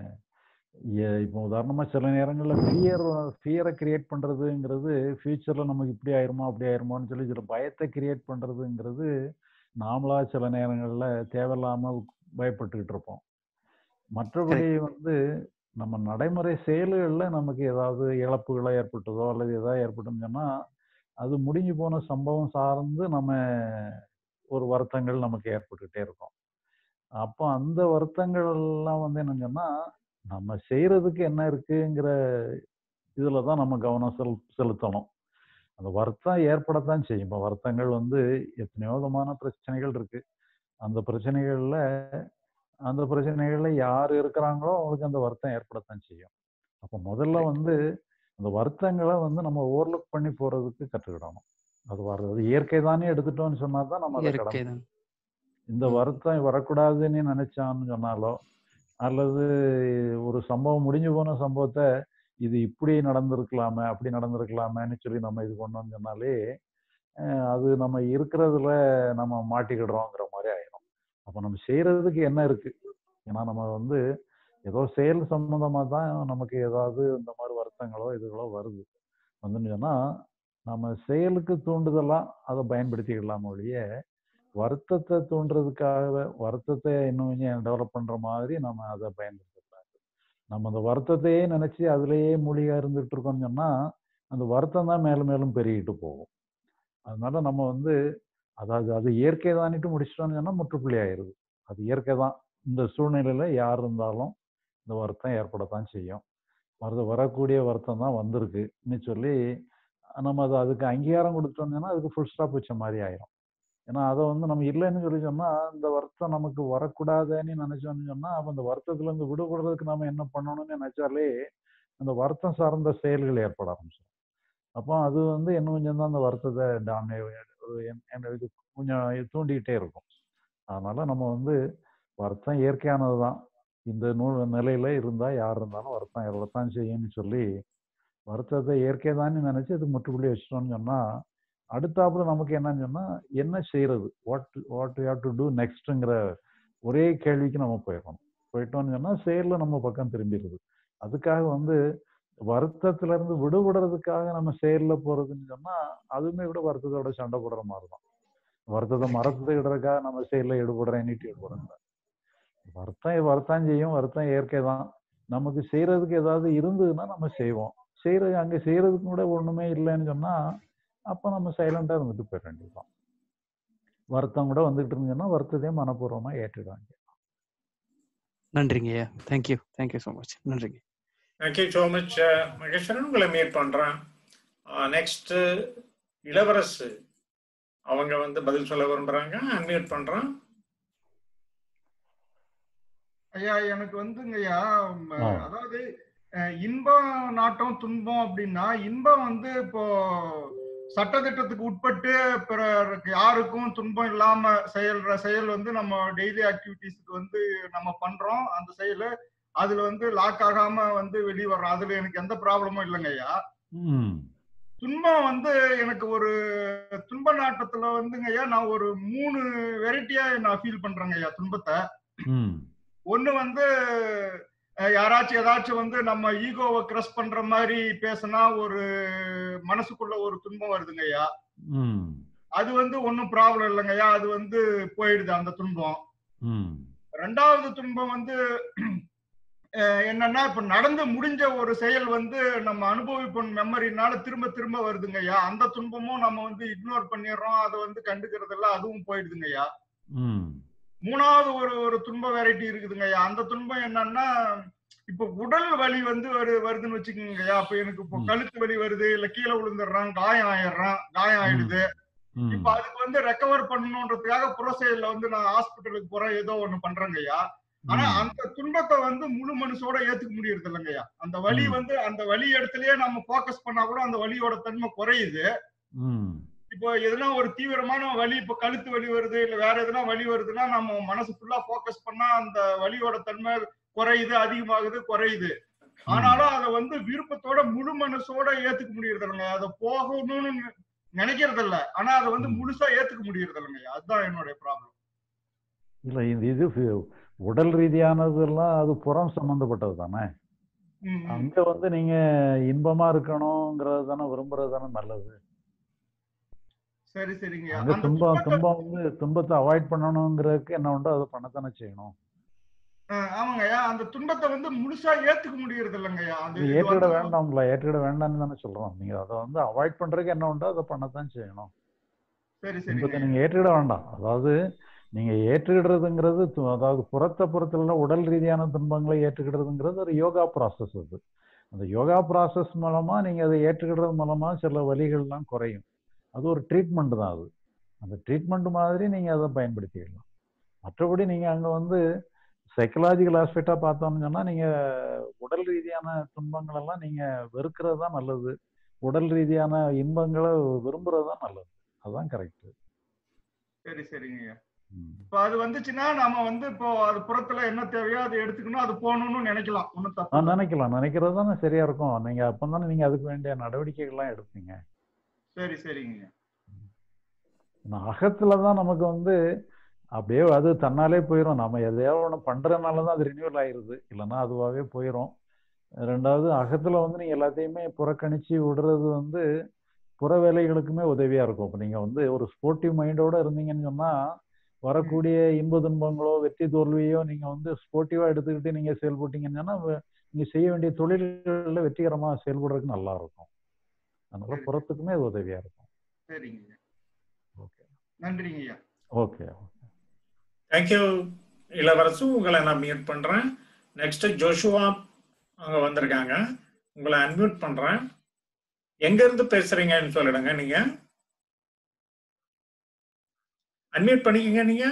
இப்போ உதாரணமா சில நேரங்களில் ஃபியர் ஃபியரை கிரியேட் பண்றதுங்கிறது ஃபியூச்சர்ல நமக்கு இப்படி ஆயிருமோ அப்படி ஆயிருமோன்னு சொல்லி சில பயத்தை கிரியேட் பண்றதுங்கிறது நாமளா சில நேரங்களில் தேவையில்லாம பயப்பட்டுக்கிட்டு இருப்போம் மற்றபடி வந்து நம்ம நடைமுறை செயல்களில் நமக்கு ஏதாவது இழப்புகளோ ஏற்பட்டதோ அல்லது ஏதாவது ஏற்பட்டோம்னு சொன்னால் அது முடிஞ்சு போன சம்பவம் சார்ந்து நம்ம ஒரு வருத்தங்கள் நமக்கு ஏற்பட்டுக்கிட்டே இருக்கும் அப்போ அந்த வருத்தங்கள் எல்லாம் வந்து என்னன்னு சொன்னால் நம்ம செய்யறதுக்கு என்ன இருக்குங்கிற இதுல தான் நம்ம கவனம் செல் செலுத்தணும் அந்த வருத்தம் ஏற்படத்தான் செய்யும் இப்போ வருத்தங்கள் வந்து எத்தனையோ விதமான பிரச்சனைகள் இருக்கு அந்த பிரச்சனைகள்ல அந்த பிரச்சனைகள்ல யார் இருக்கிறாங்களோ அவங்களுக்கு அந்த வருத்தம் ஏற்படத்தான் செய்யும் அப்போ முதல்ல வந்து அந்த வருத்தங்களை வந்து நம்ம ஓவர்லுக் பண்ணி போறதுக்கு கற்றுக்கிடணும் அது வர்றது இயற்கை தானே எடுத்துட்டோம்னு சொன்னா தான் நம்ம அதை கடமை இந்த வருத்தம் வரக்கூடாதுன்னு நினைச்சான்னு சொன்னாலோ அல்லது ஒரு சம்பவம் முடிஞ்சு போன சம்பவத்தை இது இப்படி நடந்திருக்கலாமே அப்படி நடந்திருக்கலாமேன்னு சொல்லி நம்ம இது பண்ணோம்னு சொன்னாலே அது நம்ம இருக்கிறதுல நம்ம மாட்டிக்கிடுறோங்கிற மாதிரி ஆயிடும் அப்போ நம்ம செய்யறதுக்கு என்ன இருக்கு ஏன்னா நம்ம வந்து ஏதோ செயல் சம்பந்தமா தான் நமக்கு ஏதாவது இந்த மாதிரி வருத்தங்களோ இதுகளோ வருது வந்துன்னு சொன்னா நம்ம செயலுக்கு தூண்டுதலா அதை பயன்படுத்திக்கலாம் ஒழிய வருத்தத்தை தூண்டுறதுக்காக வருத்தத்தை இன்னும் கொஞ்சம் டெவலப் பண்ற மாதிரி நம்ம அதை பயன்படுத்தக்கூடாது நம்ம அந்த வருத்தத்தையே நினைச்சு அதுலேயே மூலிகா இருந்துட்டு இருக்கோம்னு சொன்னா அந்த வருத்தம் தான் மேலும் மேலும் பெருகிட்டு போகும் அதனால நம்ம வந்து அதாவது அது இயற்கை தானிட்டு முடிச்சிட்டோம்னு சொன்னா முற்றுப்புள்ளி ஆயிருது அது இயற்கை தான் இந்த சூழ்நிலையில யார் இருந்தாலும் இந்த வருத்தம் ஏற்படத்தான் செய்யும் வருது வரக்கூடிய வருத்தம் தான் வந்திருக்குன்னு சொல்லி நம்ம அதை அதுக்கு அங்கீகாரம் கொடுத்தோம்னா அதுக்கு ஃபுல் ஸ்டாப் வச்ச மாதிரி ஆயிரும் ஏன்னா அதை வந்து நம்ம இல்லைன்னு சொல்லி சொன்னா இந்த வருத்தம் நமக்கு வரக்கூடாதுன்னு நினைச்சோம்னு சொன்னா அப்ப அந்த வருத்தத்துல இருந்து விடுபடுறதுக்கு நாம என்ன பண்ணணும்னு நினைச்சாலே அந்த வருத்தம் சார்ந்த செயல்கள் ஏற்பட ஆரம்பிச்சிடும் அப்போ அது வந்து இன்னும் கொஞ்சம் தான் அந்த வருத்தத்தை டாமே ஒரு என்- என்ன இது கொஞ்சம் தூண்டிக்கிட்டே இருக்கும் அதனால நம்ம வந்து வருத்தம் இயற்கையானது தான் இந்த நூல் நிலையில இருந்தா யார் இருந்தாலும் வருத்தம் ஏற்படத்தான் செய்யும்னு சொல்லி வருத்தத்தை இயற்கை தான் நினைச்சு அது முற்றுப்புள்ளி வச்சிட்டோம்னு சொன்னா அடுத்தாப்புல நமக்கு என்னன்னு சொன்னா என்ன செய்யறது what what you have to do நெக்ஸ்ட்ங்கிற ஒரே கேள்விக்கு நம்ம போயிடணும் போயிட்டோம்னு சொன்னா செயல்ல நம்ம பக்கம் திரும்பிடுது அதுக்காக வந்து வருத்தத்துல இருந்து விடுபடுறதுக்காக நம்ம செயல்ல போறதுன்னு சொன்னா அதுவுமே கூட வருத்தத்தோட சண்டை போடுற மாதிரி தான் வருத்தத்தை மறந்துடுறதுக்காக நம்ம செயல்ல ஈடுபடுறேன் நீட்டி ஈடுபடுறோம் வருத்தம் வருத்தம் செய்யும் வருத்தம் இயற்கை தான் நமக்கு செய்யறதுக்கு ஏதாவது இருந்ததுன்னா நம்ம செய்வோம் செய்யறது அங்க செய்யறதுக்கு கூட ஒண்ணுமே இல்லைன்னு சொன்னா அப்ப நம்ம சைலண்டா இருந்துட்டு போயிட வேண்டியதுதான் வருத்தம் கூட வந்துட்டு இருந்துச்சுன்னா வருத்தத்தையும் மனப்பூர்வமா ஏற்றுடுவாங்க நன்றிங்க ஐயா தேங்க்யூ தேங்க்யூ ஸோ மச் நன்றிங்க தேங்க்யூ ஸோ மச் மகேஸ்வரன் உங்களை மீட் பண்றேன் நெக்ஸ்ட் இளவரசு அவங்க வந்து பதில் சொல்ல விரும்புறாங்க அன்மியூட் பண்றேன் ஐயா எனக்கு வந்துங்கய்யா ம், ஆ. அதாவது அஹ், இன்பம் நாட்டம் துன்பம் அப்படின்னா இன்பம் வந்து இப்போ சட்டத்திட்டத்துக்கு உட்பட்டு பிறருக்கு யாருக்கும் துன்பம் இல்லாம செயல்ற செயல் வந்து நம்ம டெய்லி ஆக்டிவிட்டிஸ்க்கு வந்து நம்ம பண்றோம் அந்த செயல் அதுல வந்து லாக் ஆகாம வந்து வெளியே வர்றோம் அதுல எனக்கு எந்த ப்ராப்ளமும் இல்லைங்க ஐயா ம் துன்பம் வந்து எனக்கு ஒரு துன்ப நாட்டத்துல வந்துங்க ஐயா நான் ஒரு மூணு வெரைட்டியா நான் ஃபீல் பண்றேங்க ஐயா துன்பத்தை ம் ஒண்ணு வந்து அஹ், யாராச்சும் ஏதாச்சும் வந்து நம்ம ஈகோவை கிரஸ் பண்ற மாதிரி பேசினா ஒரு மனசுக்குள்ள ஒரு துன்பம் வருதுங்க ஐயா ம் அது வந்து ஒன்றும் ப்ராப்ளம் இல்லைங்க ஐயா அது வந்து போயிடுது அந்த துன்பம் ம் ரெண்டாவது துன்பம் வந்து அஹ், என்னன்னா இப்ப நடந்து முடிஞ்ச ஒரு செயல் வந்து நம்ம அனுபவிப்போம் மெமரினால திரும்ப திரும்ப வருதுங்க ஐயா அந்த துன்பமும் நம்ம வந்து இக்னோர் பண்ணிடுறோம் அதை வந்து கண்டுக்கிறதில்ல அதுவும் போயிடுதுங்க ஐயா ம் மூணாவது ஒரு ஒரு துன்ப வெரைட்டி இருக்குதுங்க ஐயா அந்த துன்பம் என்னன்னா இப்ப உடல் வலி வந்து ஒரு வருதுன்னு வச்சுக்கோங்க ஐயா அப்ப எனக்கு இப்போ ம். கழுத்து வலி வருது இல்ல கீழே விழுந்துடுறான் காயம் ஆயிடுறான் காயம் ஆயிடுது ம் இப்ப அதுக்கு வந்து ரெக்கவர் பண்ணணுன்றதுக்காக புற செயல்ல வந்து நான் ஹாஸ்பிட்டலுக்கு போறேன் ஏதோ ஒண்ணு பண்றேங்க ஐயா ஆனா ம். அந்த துன்பத்தை வந்து முழு மனசோட ஏத்துக்க முடியறது இல்லைங்க ஐயா அந்த வலி ம். வந்து அந்த வலி இடத்துலயே நம்ம ஃபோக்கஸ் பண்ணா கூட அந்த வலியோட தன்மை குறையுது ம் இப்போ எதுனா ஒரு தீவிரமான வலி இப்போ கழுத்து வலி வருது இல்ல வேற எதுனா வலி வருதுன்னா நம்ம மனசு ஃபுல்லா ஃபோக்கஸ் பண்ணா அந்த வலியோட தன்மை குறையுது அதிகமாகுது குறையுது ஆனாலும் அதை வந்து விருப்பத்தோட முழு மனசோட ஏத்துக்க முடியறது இல்லைங்க அதை போகணும்னு நினைக்கிறது இல்ல ஆனா அதை வந்து ம். முழுசா ஏத்துக்க முடியறது இல்லைங்க அதுதான் என்னுடைய ப்ராப்ளம் இல்ல இது இது ஃபி- உடல் ரீதியானதெல்லாம் அது புறம் சம்பந்தப்பட்டது தானே அங்க வந்து நீங்க இன்பமா இருக்கணுங்கிறது தானே விரும்புறது தானே நல்லது சரி சரிங்க அங்க அந்த துன்பம் துன்பத்தை துன்பம் வந்து துன்பத்தை அவாய்ட் பண்ணணுங்கிறதுக்கு என்ன உண்டோ அதை பண்ணத்தானே செய்யணும் அஹ் ஆமாங்கய்யா அந்த துன்பத்தை வந்து முழுசா ஏத்துக்க முடியறது இல்லைங்கய்யா அந்த இது இது ஏற்றுக்கிட வந்து வேண்டாம்ல ஏற்றுக்கிட வேண்டாம்னு தானே சொல்றோம் நீங்க அதை வந்து அவாய்ட் பண்றதுக்கு என்ன உண்டோ அதை பண்ணத்தான் செய்யணும் சரி துன்பத்தை சரிங்க நீங்க ஏற்றுக்கிட வேண்டாம் அதாவது நீங்க ஏற்றுக்கிடுறதுங்கிறது து- அதாவது புறத்த புறத்துல உடல் ரீதியான துன்பங்களை ஏற்றுக்கிடுறதுங்கிறது ஒரு யோகா ப்ராசஸ் அது அந்த யோகா ப்ராசஸ் மூலமா நீங்க அதை ஏற்றுக்கிடுறது மூலமா சில வலிகள்லாம் குறையும் அது ஒரு ட்ரீட்மெண்ட் தான் அது அந்த ட்ரீட்மெண்ட் மாதிரி நீங்க அதை பயன்படுத்திக்கலாம் மற்றபடி நீங்க அங்க வந்து சைக்கலாஜிக்கல் ஆஸ்பெக்டா பார்த்தோம்னு சொன்னா நீங்க உடல் ரீதியான துன்பங்கள் எல்லாம் நீங்க வெறுக்கிறது தான் நல்லது உடல் ரீதியான இன்பங்களை விரும்புறது தான் நல்லது அதுதான் கரெக்ட் சரி சரிங்க இப்போ அது வந்துச்சுன்னா நாம வந்து இப்போ அது புறத்துல என்ன தேவையோ அதை எடுத்துக்கணும் அது போகணும்னு நினைக்கலாம் ஒன்றும் தப்பு நான் நினைக்கலாம் நினைக்கிறது தானே சரியா இருக்கும் நீங்க அப்பதானே நீங்க அதுக்கு வேண்டிய நடவடிக்கைகள்லாம் எடுப்பீங்க சரி சரிங்க நான் அகத்துல தான் நமக்கு வந்து அப்படியே அது தன்னாலே போயிடும் நம்ம எதையாவது ஒன்று பண்றதுனால தான் அது ரினியூவல் ஆயிருது இல்லைன்னா அதுவாகவே போயிடும் ரெண்டாவது அகத்துல வந்து நீங்க எல்லாத்தையுமே புறக்கணிச்சு விடுறது வந்து புற வேலைகளுக்குமே உதவியா இருக்கும் இப்போ நீங்க வந்து ஒரு ஸ்போர்ட்டிவ் மைண்டோட இருந்தீங்கன்னு சொன்னா வரக்கூடிய இன்ப துன்பங்களோ வெற்றி தோல்வியோ நீங்க வந்து ஸ்போர்ட்டிவா எடுத்துக்கிட்டு நீங்க செயல்பட்டீங்கன்னு சொன்னா வ- நீங்க செய்ய வேண்டிய தொழில்களில் வெற்றிகரமா செயல்படுறதுக்கு நல்லா இருக்கும் அதனால புறத்துக்குமே அது உதவியா இருக்கும் சரிங்க நன்றிங்க ஐயா ஓகே தேங்க்யூ இளவரசு உங்களை நான் மியூட் பண்றேன் நெக்ஸ்ட் ஜோஷுவா அவங்க வந்திருக்காங்க உங்களை அன்மியூட் பண்றேன் எங்க இருந்து பேசுறீங்கன்னு சொல்லிடுங்க நீங்க அன்மியூட் பண்ணிக்கங்க நீங்க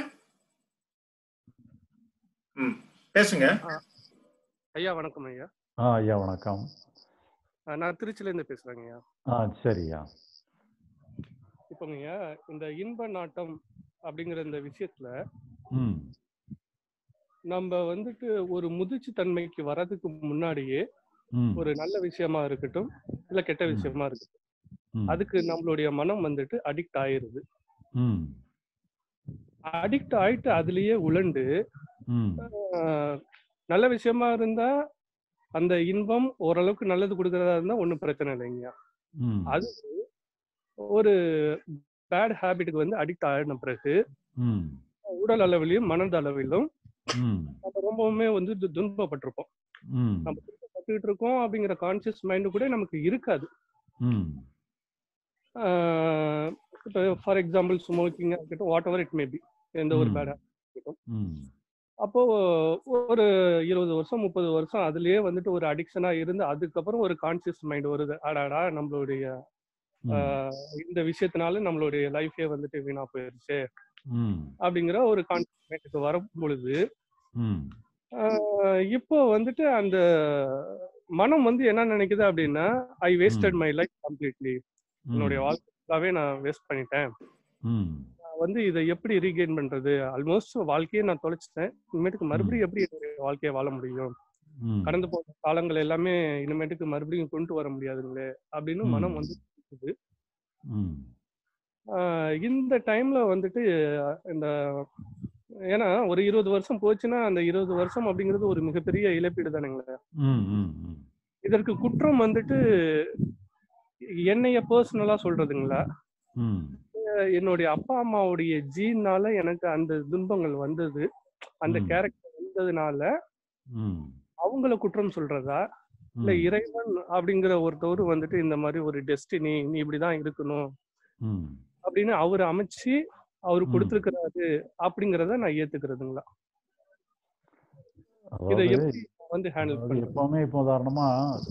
ம் பேசுங்க ஐயா வணக்கம் ஐயா ஆ ஐயா வணக்கம் அஹ் நான் திருச்சில இருந்து பேசுறேங்க ஐயா ஆ சரியா இப்போங்க ஐயா இந்த இன்ப நாட்டம் அப்படிங்கிற இந்த விஷயத்துல ம் நம்ம வந்துட்டு ஒரு முதிர்ச்சி தன்மைக்கு வர்றதுக்கு முன்னாடியே ம் ஒரு நல்ல விஷயமா இருக்கட்டும் இல்ல கெட்ட விஷயமா இருக்கட்டும் ம் அதுக்கு நம்மளுடைய மனம் வந்துட்டு அடிக்ட் ஆயிருது ம் அடிக்ட் ஆயிட்டு அதுலயே உழண்டு ம் ஆஹ், நல்ல விஷயமா இருந்தா அந்த இன்பம் ஓரளவுக்கு நல்லது கொடுக்கறதா இருந்தா ஒன்றும் பிரச்சனை இல்லைங்க ம் அது ஒரு பேட் ஹேபிட்டுக்கு வந்து அடிக்ட் ஆயின பிறகு ம் உடல் அளவிலும் மனது அளவிலும் ம் நம்ம ரொம்பவுமே வந்து து- துன்பப்பட்டிருப்போம் ம் நம்ம துன்பப்பட்டுட்டு இருக்கோம் அப்படிங்கிற கான்சியஸ் மைண்டு கூட நமக்கு இருக்காது ம் ஆஹ் இப்போ ஃபார் எக்ஸாம்பிள் ஸ்மோக்கிங் இருக்கட்டும் whatever it may be எந்த ஒரு ம். பேட் இருக்கட்டும் ம் அப்போ ஒரு இருபது வருஷம் முப்பது வருஷம் அதுலயே வந்துட்டு ஒரு அடிக்ஷனா இருந்து அதுக்கப்புறம் ஒரு கான்சியஸ் மைண்ட் வருது அடாடா நம்மளுடைய ம் ஆஹ் இந்த விஷயத்தினால நம்மளுடைய லைஃபே வந்துட்டு வீணா போயிருச்சு ம் அப்படிங்கிற ஒரு கான்சியஸ் மைண்டுக்கு வரும் பொழுது ம் ஆஹ் இப்போ வந்துட்டு அந்த மனம் வந்து என்ன நினைக்குது அப்படின்னா I wasted my life completely என்னுடைய ம் வாழ்க்கையாவே நான் வேஸ்ட் பண்ணிட்டேன் ம் நான் வந்து இதை எப்படி ரீகெயின் பண்றது ஆல்மோஸ்ட் வாழ்க்கையை நான் தொலைச்சிட்டேன் இனிமேட்டுக்கு மறுபடியும் எப்படி என்னுடைய வாழ்க்கையை வாழ முடியும் ம் கடந்து போன காலங்கள் எல்லாமே இனிமேட்டுக்கு மறுபடியும் கொண்டு வர முடியாதுங்களே அப்படின்னு ம். மனம் வந்து இருக்குது. ம் ஆஹ் இந்த டைம்ல வந்துட்டு அஹ் இந்த ஏன்னா ஒரு இருபது வருஷம் போச்சுன்னா அந்த இருபது வருஷம் அப்படிங்கிறது ஒரு மிகப்பெரிய இழப்பீடு தானுங்களே ம் ம் ம் இதற்கு குற்றம் வந்துட்டு என்னைய பர்சனலா சொல்றதுங்களா ம் அஹ் என்னுடைய அப்பா அம்மாவுடைய ஜீன்னால எனக்கு அந்த துன்பங்கள் வந்தது அந்த ம். கேரக்டர் வந்ததுனால ம் அவங்கள குற்றம் சொல்றதா இல்ல ம். இறைவன் அப்படிங்கிற ஒருத்தவர் வந்துட்டு இந்த மாதிரி ஒரு டெஸ்டினி நீ இப்படிதான் இருக்கணும் ம் அப்படின்னு அவர் அமைச்சு அவர் ம். கொடுத்திருக்கிறாரு அப்படிங்கறத நான் ஏத்துக்கிறதுங்களா இதை அதாவது எப்படி வந்து ஹேண்டில் அதாவது பண்றது எப்பவுமே இப்போ உதாரணமா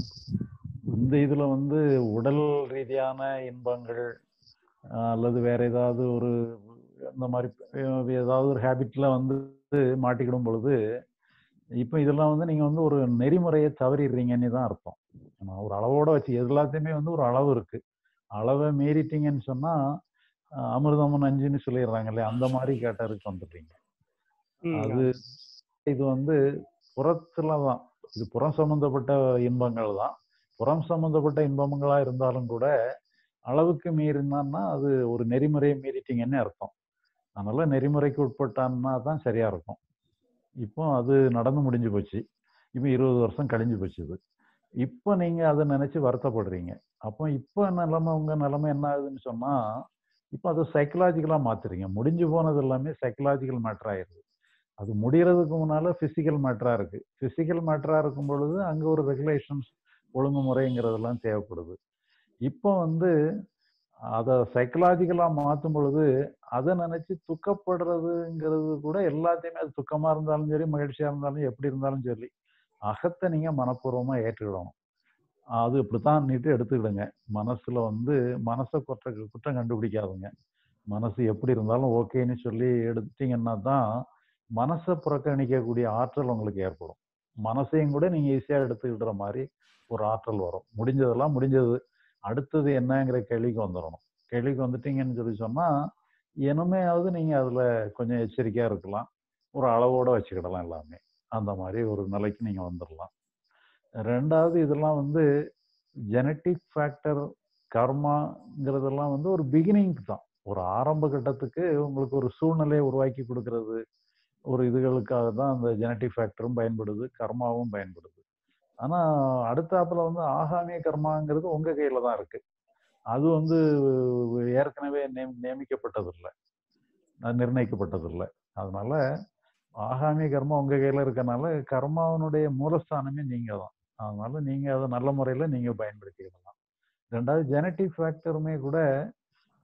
இந்த இதுல வந்து உடல் ரீதியான இன்பங்கள் அஹ், அல்லது வேற ஏதாவது ஒரு இந்த மாதிரி அஹ், ஏதாவது ஒரு ஹேபிட்ல வந்து மாட்டிக்கிடும் பொழுது இப்போ இதெல்லாம் வந்து நீங்க வந்து ஒரு நெறிமுறையை தவறிடுறீங்கன்னு தான் அர்த்தம் ஆனா ஒரு அளவோட வச்சு எல்லாத்தையுமே வந்து ஒரு அளவு இருக்கு அளவை மீறிட்டீங்கன்னு சொன்னா அஹ், அமிர்தமும் நஞ்சுன்னு சொல்லிடுறாங்க இல்லையா அந்த மாதிரி கேட்டருக்கு வந்துடுறீங்க ம், அது இது வந்து புறத்துல தான் இது புறம் சம்பந்தப்பட்ட இன்பங்கள் தான் புறம் சம்பந்தப்பட்ட இன்பங்களா இருந்தாலும் கூட அளவுக்கு மீறினான்னா அது ஒரு நெறிமுறையை மீறிட்டீங்கன்னு அர்த்தம் அதனால நெறிமுறைக்கு உட்பட்டான்னா தான் சரியா இருக்கும் இப்போ அது நடந்து முடிஞ்சு போச்சு இப்போ இருபது வருஷம் கழிஞ்சு போச்சு இது இப்போ நீங்க அதை நினைச்சு வருத்தப்படுறீங்க அப்போ இப்போ நிலைமை உங்க நிலைமை என்ன ஆகுதுன்னு சொன்னா இப்போ அதை சைக்கலாஜிக்கலா மாத்துறீங்க முடிஞ்சு போனது எல்லாமே சைக்கலாஜிக்கல் மேட்டர் ஆயிருது அது முடியறதுக்கு முன்னால பிசிக்கல் மேட்டரா இருக்கு பிசிக்கல் மேட்டரா இருக்கும் பொழுது அங்க ஒரு ரெகுலேஷன்ஸ் ஒழுங்குமுறைங்கிறதெல்லாம் தேவைப்படுது இப்போ வந்து அதை சைக்கலாஜிக்கலா மாற்றும் பொழுது அதை நினைச்சு துக்கப்படுறதுங்கிறது கூட எல்லாத்தையுமே அது துக்கமா இருந்தாலும் சரி மகிழ்ச்சியா இருந்தாலும் எப்படி இருந்தாலும் சரி அகத்தை நீங்க மனப்பூர்வமா ஏற்றுக்கிடணும் அது இப்படித்தான் நீட்டு எடுத்துக்கிடுங்க மனசுல வந்து மனசை குற்ற குற்றம் கண்டுபிடிக்காதுங்க மனசு எப்படி இருந்தாலும் ஓகேன்னு சொல்லி எடுத்தீங்கன்னா தான் மனசை புறக்கணிக்கக்கூடிய ஆற்றல் உங்களுக்கு ஏற்படும் மனசையும் கூட நீங்க ஈஸியா எடுத்துக்கிடுற மாதிரி ஒரு ஆற்றல் வரும் முடிஞ்சதெல்லாம் முடிஞ்சது அடுத்தது என்னங்கிற கேள்விக்கு வந்துடணும் கேள்விக்கு வந்துட்டீங்கன்னு சொல்லி சொன்னா இனிமையாவது நீங்க அதுல கொஞ்சம் எச்சரிக்கையா இருக்கலாம் ஒரு அளவோட வச்சுக்கிடலாம் எல்லாமே அந்த மாதிரி ஒரு நிலைக்கு நீங்க வந்துடலாம் ரெண்டாவது இதெல்லாம் வந்து ஜெனட்டிக் ஃபேக்டர் கர்மாங்கிறதெல்லாம் வந்து ஒரு பிகினிங் தான் ஒரு ஆரம்ப கட்டத்துக்கு உங்களுக்கு ஒரு சூழ்நிலையை உருவாக்கி கொடுக்கறது ஒரு இதுகளுக்காக தான் அந்த ஜெனட்டிக் ஃபேக்டரும் பயன்படுது கர்மாவும் பயன்படுது ஆனா அடுத்தாப்புல வந்து ஆகாமிய கர்மாங்கிறது உங்க கையில தான் இருக்கு அது வந்து ஏற்கனவே நியம் நியமிக்கப்பட்டது இல்லை நிர்ணயிக்கப்பட்டது இல்லை அதனால ஆகாமிய கர்மா உங்க கையில இருக்கனால கர்மாவனுடைய மூலஸ்தானமே நீங்க தான் அதனால நீங்க அதை நல்ல முறையில நீங்க பயன்படுத்திக்கலாம் ரெண்டாவது ஜெனட்டிக் ஃபேக்டருமே கூட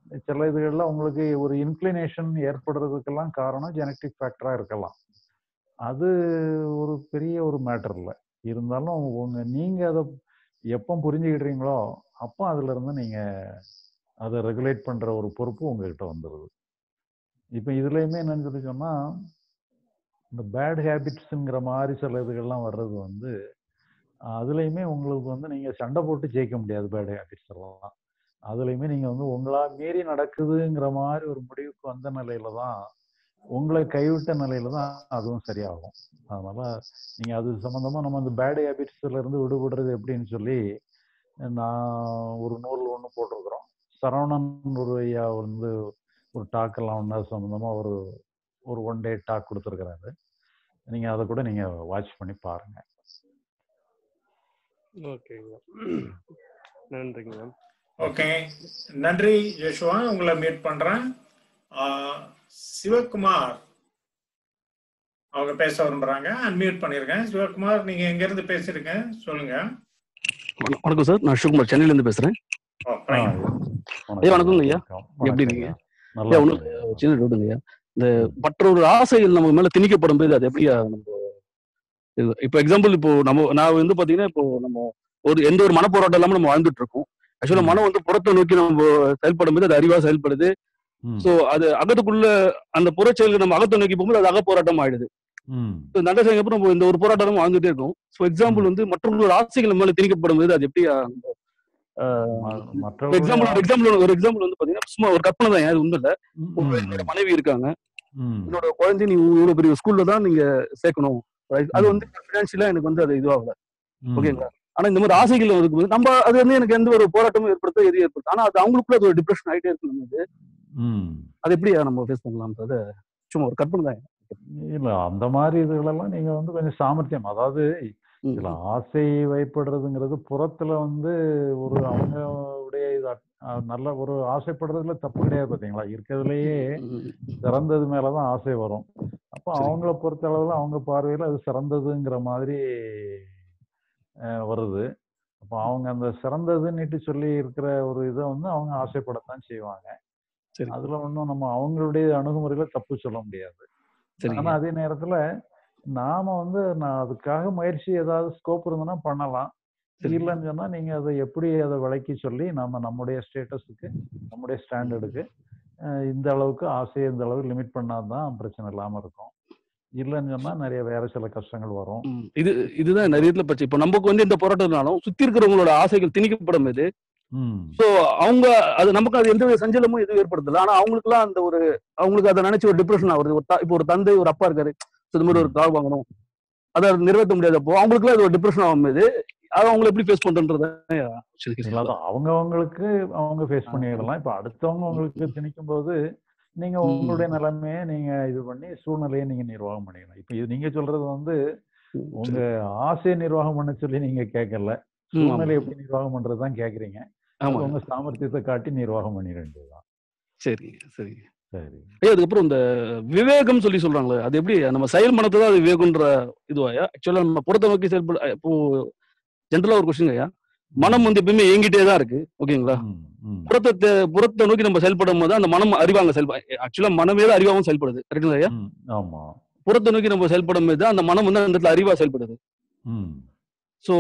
சில இதுகள்ல உங்களுக்கு ஒரு இன்க்ளினேஷன் ஏற்படுறதுக்கெல்லாம் காரணம் ஜெனட்டிக் ஃபேக்டரா இருக்கலாம் அது ஒரு பெரிய ஒரு மேட்டர் இல்லை இருந்தாலும் உங்க நீங்க அதை எப்போ புரிஞ்சுக்கிட்டீங்களோ அப்போ அதுல இருந்து நீங்க அதை ரெகுலேட் பண்ற ஒரு பொறுப்பு உங்ககிட்ட வந்துடுது இப்போ இதுலயுமே என்னன்னு சொல்லி சொன்னா இந்த பேட் ஹேபிட்ஸுங்கிற மாதிரி சில இதுகள்லாம் வர்றது வந்து அதுலேயுமே உங்களுக்கு வந்து நீங்கள் சண்டை போட்டு ஜெயிக்க முடியாது பேட் ஹேபிட்ஸ் எல்லாம் அதுலேயுமே நீங்கள் வந்து உங்களா மீறி நடக்குதுங்கிற மாதிரி ஒரு முடிவுக்கு வந்த நிலையில தான் உங்களை கைவிட்ட நிலையில தான் அதுவும் சரியாகும் அதனால நீங்கள் அது சம்மந்தமாக நம்ம அந்த பேட் ஹேபிட்ஸ்ல இருந்து விடுபடுறது எப்படின்னு சொல்லி நான் ஒரு நூல் ஒன்று போட்டிருக்கிறோம் சரவணன் ஒரு ஐயா வந்து ஒரு டாக்கெல்லாம் ஒன்றா சம்மந்தமாக ஒரு ஒரு ஒன் டே டாக் கொடுத்துருக்குறாரு நீங்கள் அதை கூட நீங்கள் வாட்ச் பண்ணி பாருங்கள் ஓகேங்க நன்றிங்க ஓகே நன்றி யஷ்வா உங்களை மீட் பண்றேன் ஆஹ், சிவகுமார் அவங்க பேச விரும்புறாங்க அன்மியூட் பண்ணிருக்கேன் சிவகுமார் நீங்க எங்க இருந்து பேசுறீங்க சொல்லுங்க வண- வணக்கம் சார் நான் சிவகுமார் சென்னையில இருந்து பேசுறேன் ஓ, fine. ஐயா வணக்கங்க ஐயா வணக்கம் எப்படி வணக்கம் இருக்கீங்க நல்லா ஐயா ஒண்ணு இருக்கேன் ஒரு சின்ன டவுட்டுங்க ஐயா இந்த மற்றொரு ஆசைகள் நம்ம மேல திணிக்கப்படும் போது அது எப்படியா நம்ம இது இப்போ எக்ஸாம்பிள் இப்போ நம்ம நான் வந்து பாத்தீங்கன்னா இப்போ நம்ம ஒரு எந்த ஒரு மனப்போராட்டம் இல்லாம நம்ம வாழ்ந்துட்டு இருக்கோம் ஆக்சுவலா மனம் வந்து புறத்தை நோக்கி நம்ம செயல்படும் போது அது அறிவா செயல்படுது ம். சோ அது அகத்துக்குள்ள அந்த புறச்செயல்கள் நம்ம அகத்தை நோக்கி போகும்போது அது அகப்போராட்டம் ஆயிடுது ம் So, இந்த அண்டர்ஸ்டாண்டிங் அப்புறம் நம்ம இந்த ஒரு போராட்டம் வாழ்ந்துட்டே இருக்கும் ஸோ எக்ஸாம்பிள் வந்து மற்றொரு ஆசைகள் நம்ம மேல திணிக்கப்படும் போது அது எப்படியா ம- எக்ஸாம்பிள் மற்றவர்களுடைய ஒரு எக்ஸாம்பிள் ஒரு எக்ஸாம்பிள் வந்து பாத்தீங்கன்னா சும்மா ஒரு கற்பனை தான் அது உண்மை இல்ல ம், ஒரு ம், என்னோட ம், மனைவி இருக்காங்க ம், என்னோட குழந்தை நீ இவ்வளவு பெரிய ஸ்கூல்ல தான் நீங்க சேர்க்கணும் right? அது ம், வந்து பினான்சியலா எனக்கு வந்து அது இதுவாகல ம், ஓகேங்களா ஆனா இந்த மாதிரி ஆசைகள் இருக்கும்போது நம்ம அது வந்து எனக்கு எந்த ஒரு போராட்டமும் ஏற்படுத்த எது ஏற்படுத்த ஆனா அது அவங்களுக்குள்ள அது ஒரு டிப்ரெஷன் ஆயிட்டே இருக்கு ம். அது எப்படி நம்ம ஃபேஸ் பண்ணலாம்ன்றத சும்மா ஒரு கற்பனை தான் இல்ல அந்த மாதிரி இதுகளெல்லாம் நீங்க வந்து கொஞ்சம் சாமர்த்தியம் அதாவது இதுல ஆசை வைப்படுறதுங்கிறது புறத்துல வந்து ஒரு அவங்களுடைய இது அட்- அஹ் நல்ல ஒரு ஆசைப்படுறதுல தப்பு கிடையாது பாத்தீங்களா இருக்கிறதுலயே சிறந்தது மேலதான் ஆசை வரும் அப்போ அவங்கள பொறுத்த அளவுல அவங்க பார்வையில அது சிறந்ததுங்கிற மாதிரி அஹ், வருது அப்போ அவங்க அந்த சிறந்ததுன்னுட்டு சொல்லி இருக்கிற ஒரு இதை வந்து அவங்க ஆசைப்படத்தான் செய்வாங்க சரி அதுல ஒன்றும் நம்ம அவங்களுடைய அணுகுமுறையில தப்பு சொல்ல முடியாது சரிங்க. ஆனா அதே நேரத்துல நாம வந்து நான் அதுக்காக முயற்சி ஏதாவது ஸ்கோப் இருந்ததுன்னா பண்ணலாம் இல்லைன்னு சொன்னா நீங்க அதை எப்படி அதை விளக்கி சொல்லி நம்ம நம்முடைய ஸ்டேட்டஸுக்கு நம்முடைய ஸ்டாண்டர்டுக்கு இந்த அளவுக்கு ஆசையை இந்த அளவுக்கு லிமிட் பண்ணாதான் பிரச்சனை இல்லாம இருக்கும் இல்லைன்னு சொன்னா நிறைய வேற சில கஷ்டங்கள் வரும் இது இதுதான் நிறைய இடத்துல பிரச்சனை இப்போ நமக்கு வந்து எந்த போராட்டம்னாலும் சுத்தி இருக்கிறவங்களோட ஆசைகள் திணிக்கப்படும் போது ம் சோ அவங்க அது நமக்கு அது எந்த வித சஞ்சலமும் எதுவும் ஏற்படுத்தல ஆனா அவங்களுக்குலாம் அந்த ஒரு அவங்களுக்கு அதை நினைச்சு ஒரு டிப்ரெஷன் ஆகுது ஒரு த- இப்போ ஒரு தந்தை ஒரு அப்பா இருக்காரு so இந்த மாதிரி ஒரு கார் வாங்கணும் அதை நிறைவேற்ற முடியாதப்போ அவங்களுக்குலாம் அது ஒரு டிப்ரெஷன் ஆகும்போது அதை அவங்களை எப்படி ஃபேஸ் பண்றன்றத இல்ல, அது அவங்க அவங்களுக்கு அவங்க ஃபேஸ் பண்ணிடலாம் இப்ப அடுத்தவங்க உங்களுக்கு திணிக்கும் போது நீங்க உங்களுடைய நிலைமையை நீங்க இது பண்ணி சூழ்நிலையை நீங்க நிர்வாகம் பண்ணிக்கலாம் இப்ப இது நீங்க சொல்றது வந்து உங்க ஆசையை நிர்வாகம் பண்ண சொல்லி நீங்க கேட்கல ம், ஆமா. சூழ்நிலை எப்படி நிர்வாகம் பண்றதுதான் கேக்குறீங்க அது ஆமா. உங்க சாமர்த்தியத்தை காட்டி நிர்வாகம் பண்ணிட வேண்டியதுதான் சரி சரி சரி ஐயா அதுக்கப்புறம் இந்த விவேகம் சொல்லி சொல்றாங்களே அது எப்படி நம்ம செயல் மனத்தை தான் அது விவேகம்ன்ற இதுவாயா ஆக்சுவலா நம்ம புறத்தை நோக்கி செயல்பட இப்போ ஜென்ரலா ஒரு கொஸ்டின் ஐயா மனம் வந்து எப்பயுமே இயங்கிட்டே தான் இருக்கு ஓகேங்களா புறத்தை தே- புறத்தை நோக்கி நம்ம செயல்படும் போது அந்த மனம் அறிவாங்க செயல்பட ஆக்சுவலா மனமே தான் அறிவாகவும் செயல்படுது கரெக்டுங்களா ஐயா ஆமா புறத்தை நோக்கி நம்ம செயல்படும் போது அந்த மனம் வந்து அந்த இடத்துல அறிவா செயல்படுது ம் சோ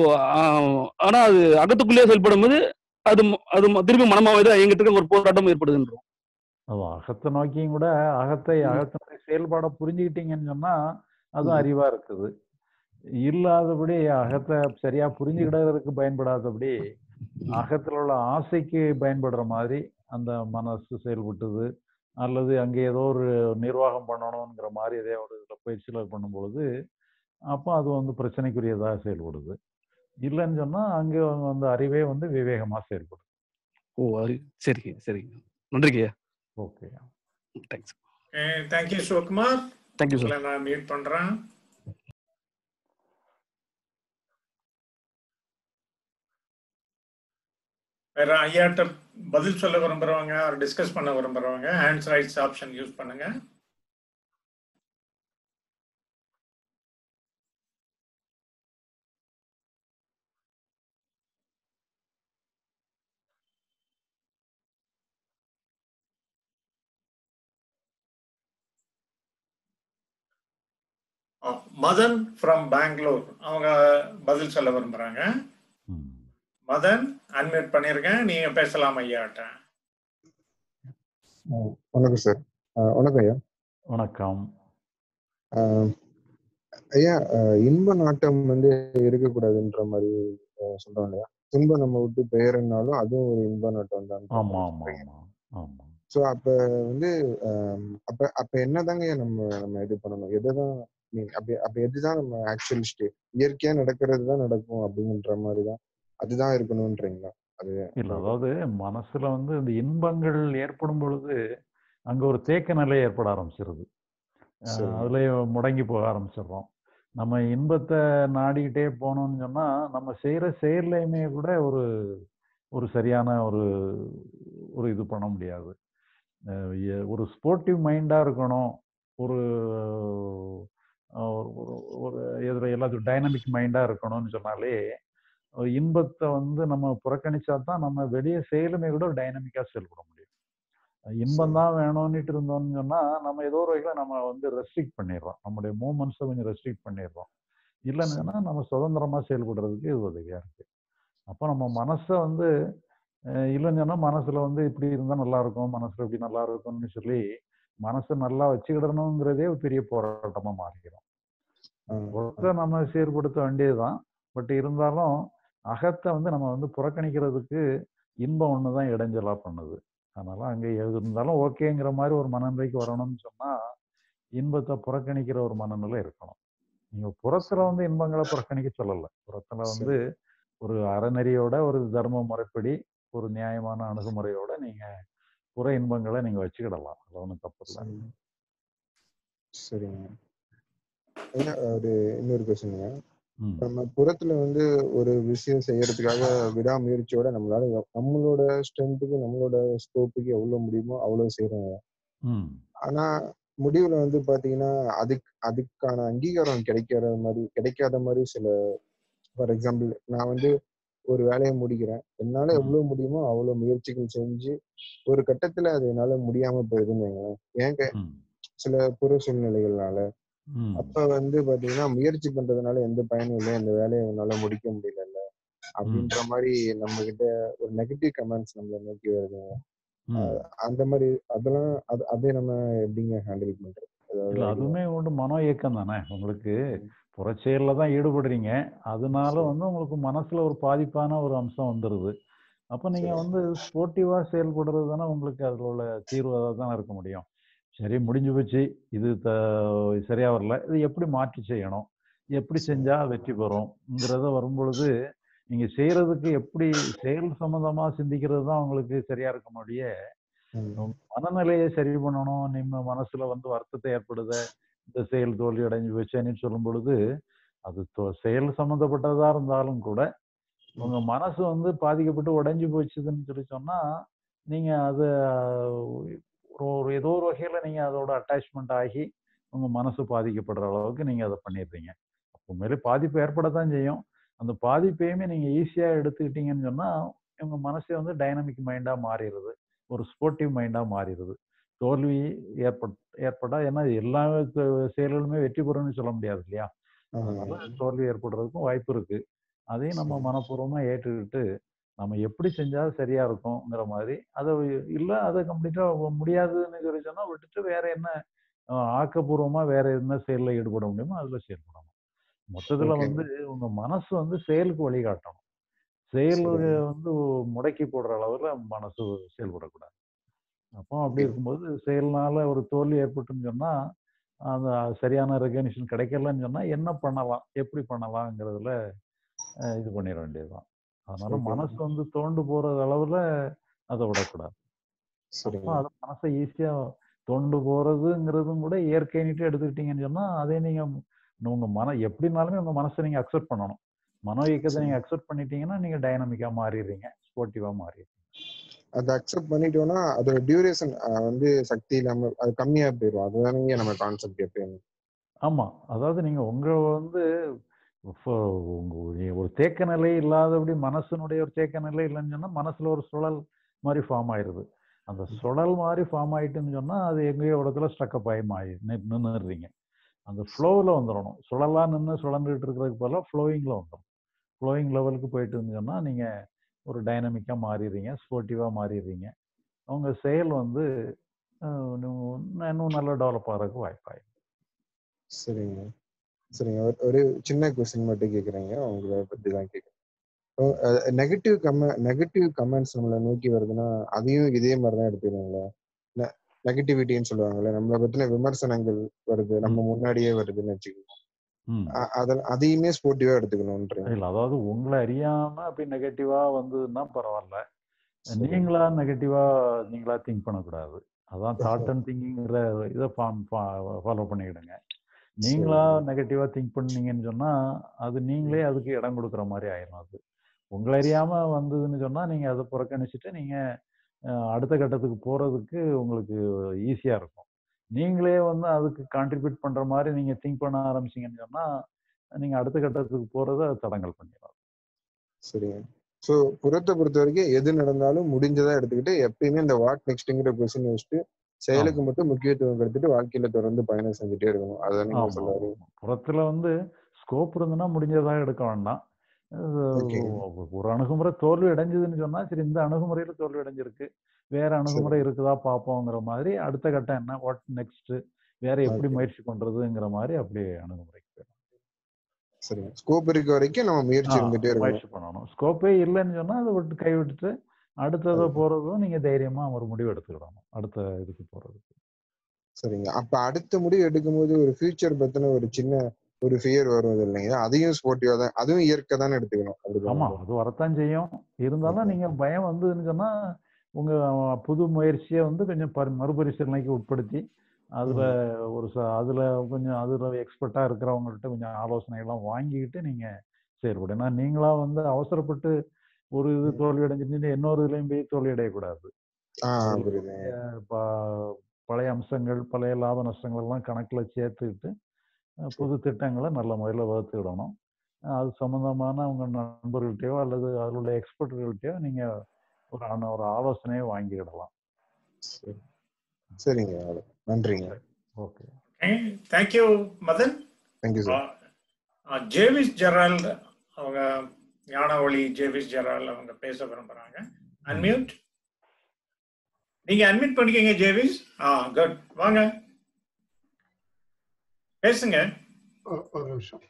ஆனா அது அகத்துக்குள்ளேயே செயல்படும் போது அது ம- அது ம- திருப்பி மனமாவே தான் எங்கிட்ட ஒரு போராட்டம் ஏற்படுதுன்றோம் அது அகத்தை நோக்கியும் கூட அகத்தை அகத்தினுடைய செயல்பாடை புரிஞ்சுக்கிட்டீங்கன்னு சொன்னா அதுவும் அறிவா இருக்குது இல்லாதபடி அகத்தை சரியா புரிஞ்சுக்கிடறதுக்கு பயன்படாதபடி அகத்துல உள்ள ஆசைக்கு பயன்படுற மாதிரி அந்த மனசு செயல்பட்டுது அல்லது அங்கே ஏதோ ஒரு நிர்வாகம் பண்ணணுங்கிற மாதிரி ஏதோ ஒரு இதுல பயிற்சியில் பண்ணும் பொழுது அப்போ அது வந்து பிரச்சனைக்குரியதாக செயல்படுது இல்லைன்னு சொன்னா அங்கே வந்து அறிவே வந்து விவேகமா செயல்படும் ஓ அறி சரிங்க சரிங்க நன்றிங்க ஐயா okay thanks thank you Sivakumar Thank you, sir. உங்களை நான் மியூட் பண்றேன் வேற ஐயாட்ட பதில் சொல்ல விரும்புறவங்க டிஸ்கஸ் பண்ண விரும்புறவங்க ஹேண்ட்ஸ் ரைட்ஸ் ஆப்ஷன் யூஸ் பண்ணுங்க மதன் ஃப்ரம் பெங்களூர் அவங்க பதில் சொல்ல விரும்புறாங்க மதன் அன்மியூட் பண்ணிருக்கேன் நீங்க பேசலாம் ஐயாட்ட அஹ் வணக்கம் சார் அஹ் வணக்கம் ஐயா வணக்கம் அஹ் ஐயா அஹ் இன்ப நாட்டம் வந்து இருக்கக்கூடாதுன்ற மாதிரி அஹ் சொல்றோம் இல்லையா துன்பம் நம்ம விட்டு பெயர்னாலும் அதுவும் ஒரு இன்ப நாட்டம் தான் ஆமா ஆமா ஆமா ஆமா ஸோ அப்ப வந்து அஹ் அப்ப அப்ப என்னதாங்க ஐயா நம்ம நம்ம இது பண்ணணும் எதுதான் மீன் அப்ப அப்ப எதுதான் நம்ம ஆக்சுவல் ஸ்டேட் இயற்கையா நடக்கிறது தான் நடக்கும் அப்படின்ற மாதிரி தான் அதுதான் இருக்கணும்ன்றீங்களா அது இல்ல அதாவது மனசுல வந்து இந்த இன்பங்கள் ஏற்படும் பொழுது அங்க ஒரு தேக்க நிலை ஏற்பட ஆரம்பிச்சிருது அஹ் சரி. அதுலயே முடங்கி போக ஆரம்பிச்சிடுறோம் நம்ம இன்பத்தை நாடிக்கிட்டே போனோம்னு சொன்னா நம்ம செய்யற செயல்லையுமே கூட ஒரு ஒரு சரியான ஒரு ஒரு இது பண்ண முடியாது அஹ் எ- ஒரு ஸ்போர்ட்டிவ் மைண்டா இருக்கணும் ஒரு அஹ் ஒரு ஒரு- ஒரு எதிர எல்லாத்துக்கும் டைனமிக் மைண்டா இருக்கணும்னு சொன்னாலே ஒரு இன்பத்தை வந்து நம்ம புறக்கணிச்சா தான் நம்ம வெளியே செயலுமே கூட டைனமிக்கா செயல்பட முடியும் இன்பம் தான் வேணும்னுட்டு இருந்தோம்னு சொன்னா நம்ம ஏதோ ஒரு வகையில நம்ம வந்து ரெஸ்ட்ரிக்ட் பண்ணிடுறோம் நம்முடைய மூமெண்ட்ஸை கொஞ்சம் ரெஸ்ட்ரிக்ட் பண்ணிடுறோம் இல்லைன்னு சொன்னா நம்ம சுதந்திரமா செயல்படுறதுக்கு இது உதவியா இருக்கு அப்போ நம்ம மனசை வந்து அஹ் இல்லைன்னு சொன்னா மனசுல வந்து இப்படி இருந்தா நல்லா இருக்கும் மனசுல இப்படி நல்லா இருக்கும்னு சொல்லி மனசை நல்லா வச்சுக்கிடணுங்கிறதே ஒரு பெரிய போராட்டமா மாறிக்கிறோம் புறத்தை நம்ம சீர்படுத்த வேண்டியதுதான் பட் இருந்தாலும் அகத்தை வந்து நம்ம வந்து புறக்கணிக்கிறதுக்கு இன்பம் ஒண்ணுதான் இடைஞ்சலா பண்ணுது அதனால அங்க எது இருந்தாலும் ஓகேங்கிற மாதிரி ஒரு மனநிலைக்கு வரணும்னு சொன்னா இன்பத்தை புறக்கணிக்கிற ஒரு மனநிலை இருக்கணும் நீங்க புறத்துல வந்து இன்பங்களை புறக்கணிக்க சொல்லல புறத்துல வந்து ஒரு அறநெறியோட ஒரு தர்ம முறைப்படி ஒரு நியாயமான அணுகுமுறையோட நீங்க புற இன்பங்களை நீங்க வச்சுக்கிடலாம் அது ஒன்றும் தப்பு இல்லை சரிங்க ஐயா ஒரு இன்னொரு கொஸ்டினுங்க ம். நம்ம புறத்துல வந்து ஒரு விஷயம் செய்யறதுக்காக விடாமுயற்சியோட நம்மளால எவ்- நம்மளோட ஸ்ட்ரென்த்துக்கு நம்மளோட ஸ்கோப்புக்கு எவ்வளவு முடியுமோ அவ்வளவு செய்யறோங்க ம் ஆனா முடிவுல வந்து பாத்தீங்கன்னா அதுக்கு அதுக்கான அங்கீகாரம் கிடைக்காத மாதிரி கிடைக்காத மாதிரி சில ஃபார் எக்ஸாம்பிள் நான் வந்து ஒரு வேலையை முடிக்கிறேன் என்னால எவ்வளவு முடியுமோ அவ்வளவு முயற்சிகள் செஞ்சு ஒரு கட்டத்துல அது என்னால முடியாம போயிருதுன்னு வைங்களேன் ஏன் கே- சில புற சூழ்நிலைகள்னால ம் அப்ப வந்து பாத்தீங்கன்னா முயற்சி பண்றதுனால எந்த பயனும் இல்லை இந்த வேலையை என்னால முடிக்க முடியல அப்படின்ற மாதிரி நம்ம கிட்ட ஒரு நெகட்டிவ் கமெண்ட்ஸ் நம்மள நோக்கி வருதுங்க அஹ் அந்த மாதிரி அதெல்லாம் அது அதை நம்ம எப்படிங்க ஹேண்டில் பண்றது அதாவது இல்ல அதுவுமே ஒன்று மனோ இயக்கம் தானே உங்களுக்கு புறச்செயல்ல தான் ஈடுபடுறீங்க அதனால வந்து உங்களுக்கு மனசுல ஒரு பாதிப்பான ஒரு அம்சம் வந்துடுது அப்போ நீங்க வந்து ஸ்போர்ட்டிவா செயல்படுறது தானே உங்களுக்கு அதில் உள்ள தீர்வு தான் இருக்க முடியும் சரி முடிஞ்சு போச்சு இது த சரியா வரல இது எப்படி மாற்றி செய்யணும் எப்படி செஞ்சா வெற்றி பெறும்ங்கிறத வரும்பொழுது நீங்க செய்யறதுக்கு எப்படி செயல் சம்பந்தமா சிந்திக்கிறது தான் உங்களுக்கு சரியா இருக்க முடிய மனநிலையை சரி பண்ணணும் நம்ம மனசுல வந்து வருத்தத்தை ஏற்படுத இந்த செயல் தோல்வி அடைஞ்சு வச்சேன்னு சொல்லும் பொழுது அது தொ- செயல் சம்மந்தப்பட்டதா இருந்தாலும் கூட உங்க மனசு வந்து பாதிக்கப்பட்டு உடைஞ்சு போச்சுதுன்னு சொல்லி சொன்னா நீங்க அது ஒரு ஒரு ஏதோ ஒரு வகையில நீங்க அதோட அட்டாச்மெண்ட் ஆகி உங்க மனசு பாதிக்கப்படுற அளவுக்கு நீங்க அதை பண்ணிடுறீங்க உண்மையிலே பாதிப்பு ஏற்படத்தான் செய்யும் அந்த பாதிப்பையுமே நீங்க ஈஸியா எடுத்துக்கிட்டீங்கன்னு சொன்னா உங்க மனசே வந்து டைனமிக் மைண்டா மாறிடுது ஒரு ஸ்போர்ட்டிவ் மைண்டா மாறிடுது தோல்வி ஏற்பட் ஏற்பட்டா ஏன்னா எல்லா த- செயல்களுமே வெற்றி பெறும்னு சொல்ல முடியாது இல்லையா அதனால தோல்வி ஏற்படுறதுக்கும் வாய்ப்பு இருக்கு அதையும் நம்ம மனப்பூர்வமா ஏற்றுக்கிட்டு நம்ம எப்படி செஞ்சா சரியா இருக்கும்ங்கிற மாதிரி அதை இல்ல அதை கம்ப்ளீட்டா முடியாதுன்னு சொல்லி சொன்னா விட்டுட்டு வேற என்ன அஹ், ஆக்கப்பூர்வமா வேற என்ன செயல்ல ஈடுபட முடியுமோ அதுல செயல்படணும் மொத்தத்துல Okay. வந்து உங்க மனசு வந்து செயலுக்கு வழிகாட்டணும் செயல் சரிங்க. வந்து முடக்கி போடுற அளவுல மனசு செயல்படக்கூடாது அப்போ அப்படி இருக்கும்போது செயல்னால ஒரு தோல்வி ஏற்பட்டுன்னு சொன்னா அந்த சரியான ரெகக்னிஷன் கிடைக்கலன்னு சொன்னா என்ன பண்ணலாம் எப்படி பண்ணலாங்கிறதுல அஹ், இது பண்ணிட வேண்டியதுதான் அதனால Okay. மனசு வந்து தோண்டு போறது அளவுல அதை விடக்கூடாது அப்போ சரிங்க அது மனசை ஈஸியா தோண்டு போறதுங்கிறதும் கூட இயற்கைன்னுட்டு எடுத்துக்கிட்டீங்கன்னு சொன்னா அதே நீங்க உங்க மன எப்படினாலுமே உங்க மனசை நீங்க அக்செப்ட் பண்ணணும் மனோ இயக்கத்தை நீங்க அக்செப்ட் பண்ணிட்டீங்கன்னா நீங்க டைனமிக்கா மாறிடுறீங்க ஸ்போர்ட்டிவா மாறிடுறீங்க அதை அக்செப்ட் பண்ணிட்டோம்னா அதோட டியூரேஷன் வந்து சக்தி இல்லாம அது கம்மியா போயிடும் அதுதானங்க நம்ம கான்செப்ட் எப்பயுமே ஆமா அதாவது நீங்க உங்க வந்து இப்போ உங்க ஒரு- ஒரு தேக்க நிலை இல்லாதபடி மனசனுடைய ஒரு தேக்க நிலை இல்லைன்னு சொன்னா மனசுல ஒரு சுழல் மாதிரி ஃபார்ம் ஆயிருது அந்த சுழல் மாதிரி ஃபார்ம் ஆயிட்டுன்னு சொன்னா அது எங்கேயோ இடத்துல ஸ்ட்ரக்கப் ஆகி மாறி நின்றுடுறீங்க அந்த ஃப்ளோவில் வந்துடணும் சுழலாம் நின்று சுழந்துட்டு இருக்கிறதுக்கு பதிலாக ஃப்ளோயிங்கில் வந்துடும் ஃப்ளோயிங் லெவலுக்கு போயிட்டு இருந்தீங்கன்னா நீங்கள் ஒரு டைனமிக்காக மாறிடுறீங்க ஸ்போர்ட்டிவாக மாறிடுறீங்க உங்க செயல் வந்து அஹ், இன்னும் இன்னும் நல்லா டெவலப் ஆகிறதுக்கு வாய்ப்பாயிடும் சரிங்க சரிங்க ஒரு- ஒரு சின்ன கொஸ்டின் மட்டும் கேக்குறேங்க உங்களை பத்தி தான் கேக்குறேன் நெகட்டிவ் கமெ நெகட்டிவ் கமெண்ட்ஸ் நம்மளை நோக்கி வருதுன்னா அதையும் இதே மாதிரி தான் எடுத்துக்கணுங்களா நெகட்டிவிட்டின்னு சொல்லுவாங்கல்ல நம்மளை பத்தின விமர்சனங்கள் வருது நம்ம முன்னாடியே வருதுன்னு வச்சுக்கோங்க ம் அ- அத- அதையுமே ஸ்போர்ட்டிவா எடுத்துக்கணும்ன்றீங்க இல்லை அதாவது உங்களை அறியாம அப்படி நெகட்டிவா வந்ததுன்னா பரவாயில்ல சரி நீங்களா நெகட்டிவா நீங்களா திங்க் பண்ணக்கூடாது அதான் தாட் அண்ட் திங்கிங்கிற இதை ஃபாலோ பண்ணிக்கிடுங்க நீங்களா சரிங்க நெகட்டிவா திங்க் பண்ணீங்கன்னு சொன்னா அது நீங்களே அதுக்கு இடம் கொடுக்குற மாதிரி ஆயிரும் அது உங்களை அறியாம வந்ததுன்னு சொன்னா நீங்க அதை புறக்கணிச்சுட்டு நீங்க அஹ், அடுத்த கட்டத்துக்கு போறதுக்கு உங்களுக்கு ஈஸியா இருக்கும் நீங்களே வந்து அதுக்கு கான்ட்ரிபியூட் பண்ற மாதிரி நீங்க திங்க் பண்ண ஆரம்பிச்சீங்கன்னு சொன்னா நீங்க அடுத்த கட்டத்துக்கு போறதை அது தடங்கல் பண்ணிடும் சரிங்க ஸோ புறத்தை பொறுத்த வரைக்கும் எது நடந்தாலும் முடிஞ்சதா எடுத்துக்கிட்டு எப்பயுமே இந்த வாட் நெக்ஸ்ட்ங்கிற கொஸ்டின் வச்சுட்டு செயலுக்கு ஆமா மட்டும் முக்கியத்துவம் கொடுத்துட்டு வாழ்க்கையில தொடர்ந்து பயணம் செஞ்சுட்டே இருக்கணும் அதான் நீங்க ஆமா சொல்ல ஆமா வரீங்க ஆமா. புறத்துல வந்து ஸ்கோப் இருந்ததுன்னா முடிஞ்சதாக எடுக்க வேண்டாம் அது ஓகேங்க ஒரு அணுகுமுறை தோல்வி அடைஞ்சதுன்னு சொன்னா சரி இந்த அணுகுமுறையில தோல்வி அடைஞ்சிருக்கு வேற அணுகுமுறை சரி இருக்குதா பார்ப்போங்கிற மாதிரி அடுத்த கட்டம் என்ன வாட் நெக்ஸ்ட் வேற எப்படி ஓகே முயற்சி பண்றதுங்கிற மாதிரி அப்படியே அணுகுமுறைக்கு போயிடும் சரிங்க ஸ்கோப் இருக்க வரைக்கும் நம்ம முயற்சி ஆ இருந்துட்டே இருக்கணும் முயற்சி பண்ணணும் ஸ்கோப்பே இல்லைன்னு சொன்னா அதை விட்டு கை விட்டுட்டு அடுத்ததை ஓகே போறதும் நீங்க தைரியமா ஒரு முடிவு எடுத்துக்கிடணும் அடுத்த இதுக்கு போறதுக்கு சரிங்க அப்ப அடுத்த முடிவு எடுக்கும்போது ஒரு ஃபியூச்சர் பத்தின ஒரு சின்ன ஒரு ஃபியர் வரும் இல்லைங்க அதையும் ஸ்போர்ட்டிவா தான் அதுவும் இயற்கை தானே எடுத்துக்கணும் ஆமா அப்படிதானே அது வரத்தான் செய்யும் இருந்தாலும் ஓகே நீங்க பயம் வந்ததுன்னு சொன்னா உங்க அஹ், புது முயற்சியை வந்து கொஞ்சம் பரி மறுபரிசீலனைக்கு உட்படுத்தி அதுல ம் ஒரு ச அதுல கொஞ்சம் அதுல எக்ஸ்பர்ட்டா இருக்கிறவங்கள்ட்ட கொஞ்சம் ஆலோசனைகள்லாம் வாங்கிக்கிட்டு நீங்க செயல்படும் ஏன்னா நீங்களா வந்து அவசரப்பட்டு ஒரு இது ம். தோல்வி அடைஞ்சிட்டு இன்னொரு இதுலயும் போய் தோல்வி அடையக்கூடாது ஆ அதுல புரியுதுங்க பழைய ப- பழைய அம்சங்கள் பழைய லாப நஷ்டங்கள் எல்லாம் கணக்குல சேர்த்துக்கிட்டு அஹ், சரி புது திட்டங்களை நல்ல முறையில் வகுத்துக்கிடணும் அஹ் அது சம்பந்தமான உங்க நண்பர்கள்ட்டயோ அல்லது அதில் உள்ள எக்ஸ்பர்ட்டுகள்கிட்டயோ நீங்க ஒரு ஆன- ஒரு ஆலோசனையை வாங்கிக்கிடலாம் சரி சரிங்க அவ்வளவு. நன்றிங்க சரி okay thank you Madan thank you sir ஜேவிஸ் Gerald அவங்க ஞானவழி ஜேவிஸ் ஜெரால்ட் அவங்க பேச விரும்புறாங்க ம் அன்மியூட் நீங்க அன்மியூட் பண்ணிக்கங்க ஜேவிஸ் ஆ குட் வாங்க பேசுங்க ஒ- ஒரு நிமிஷம்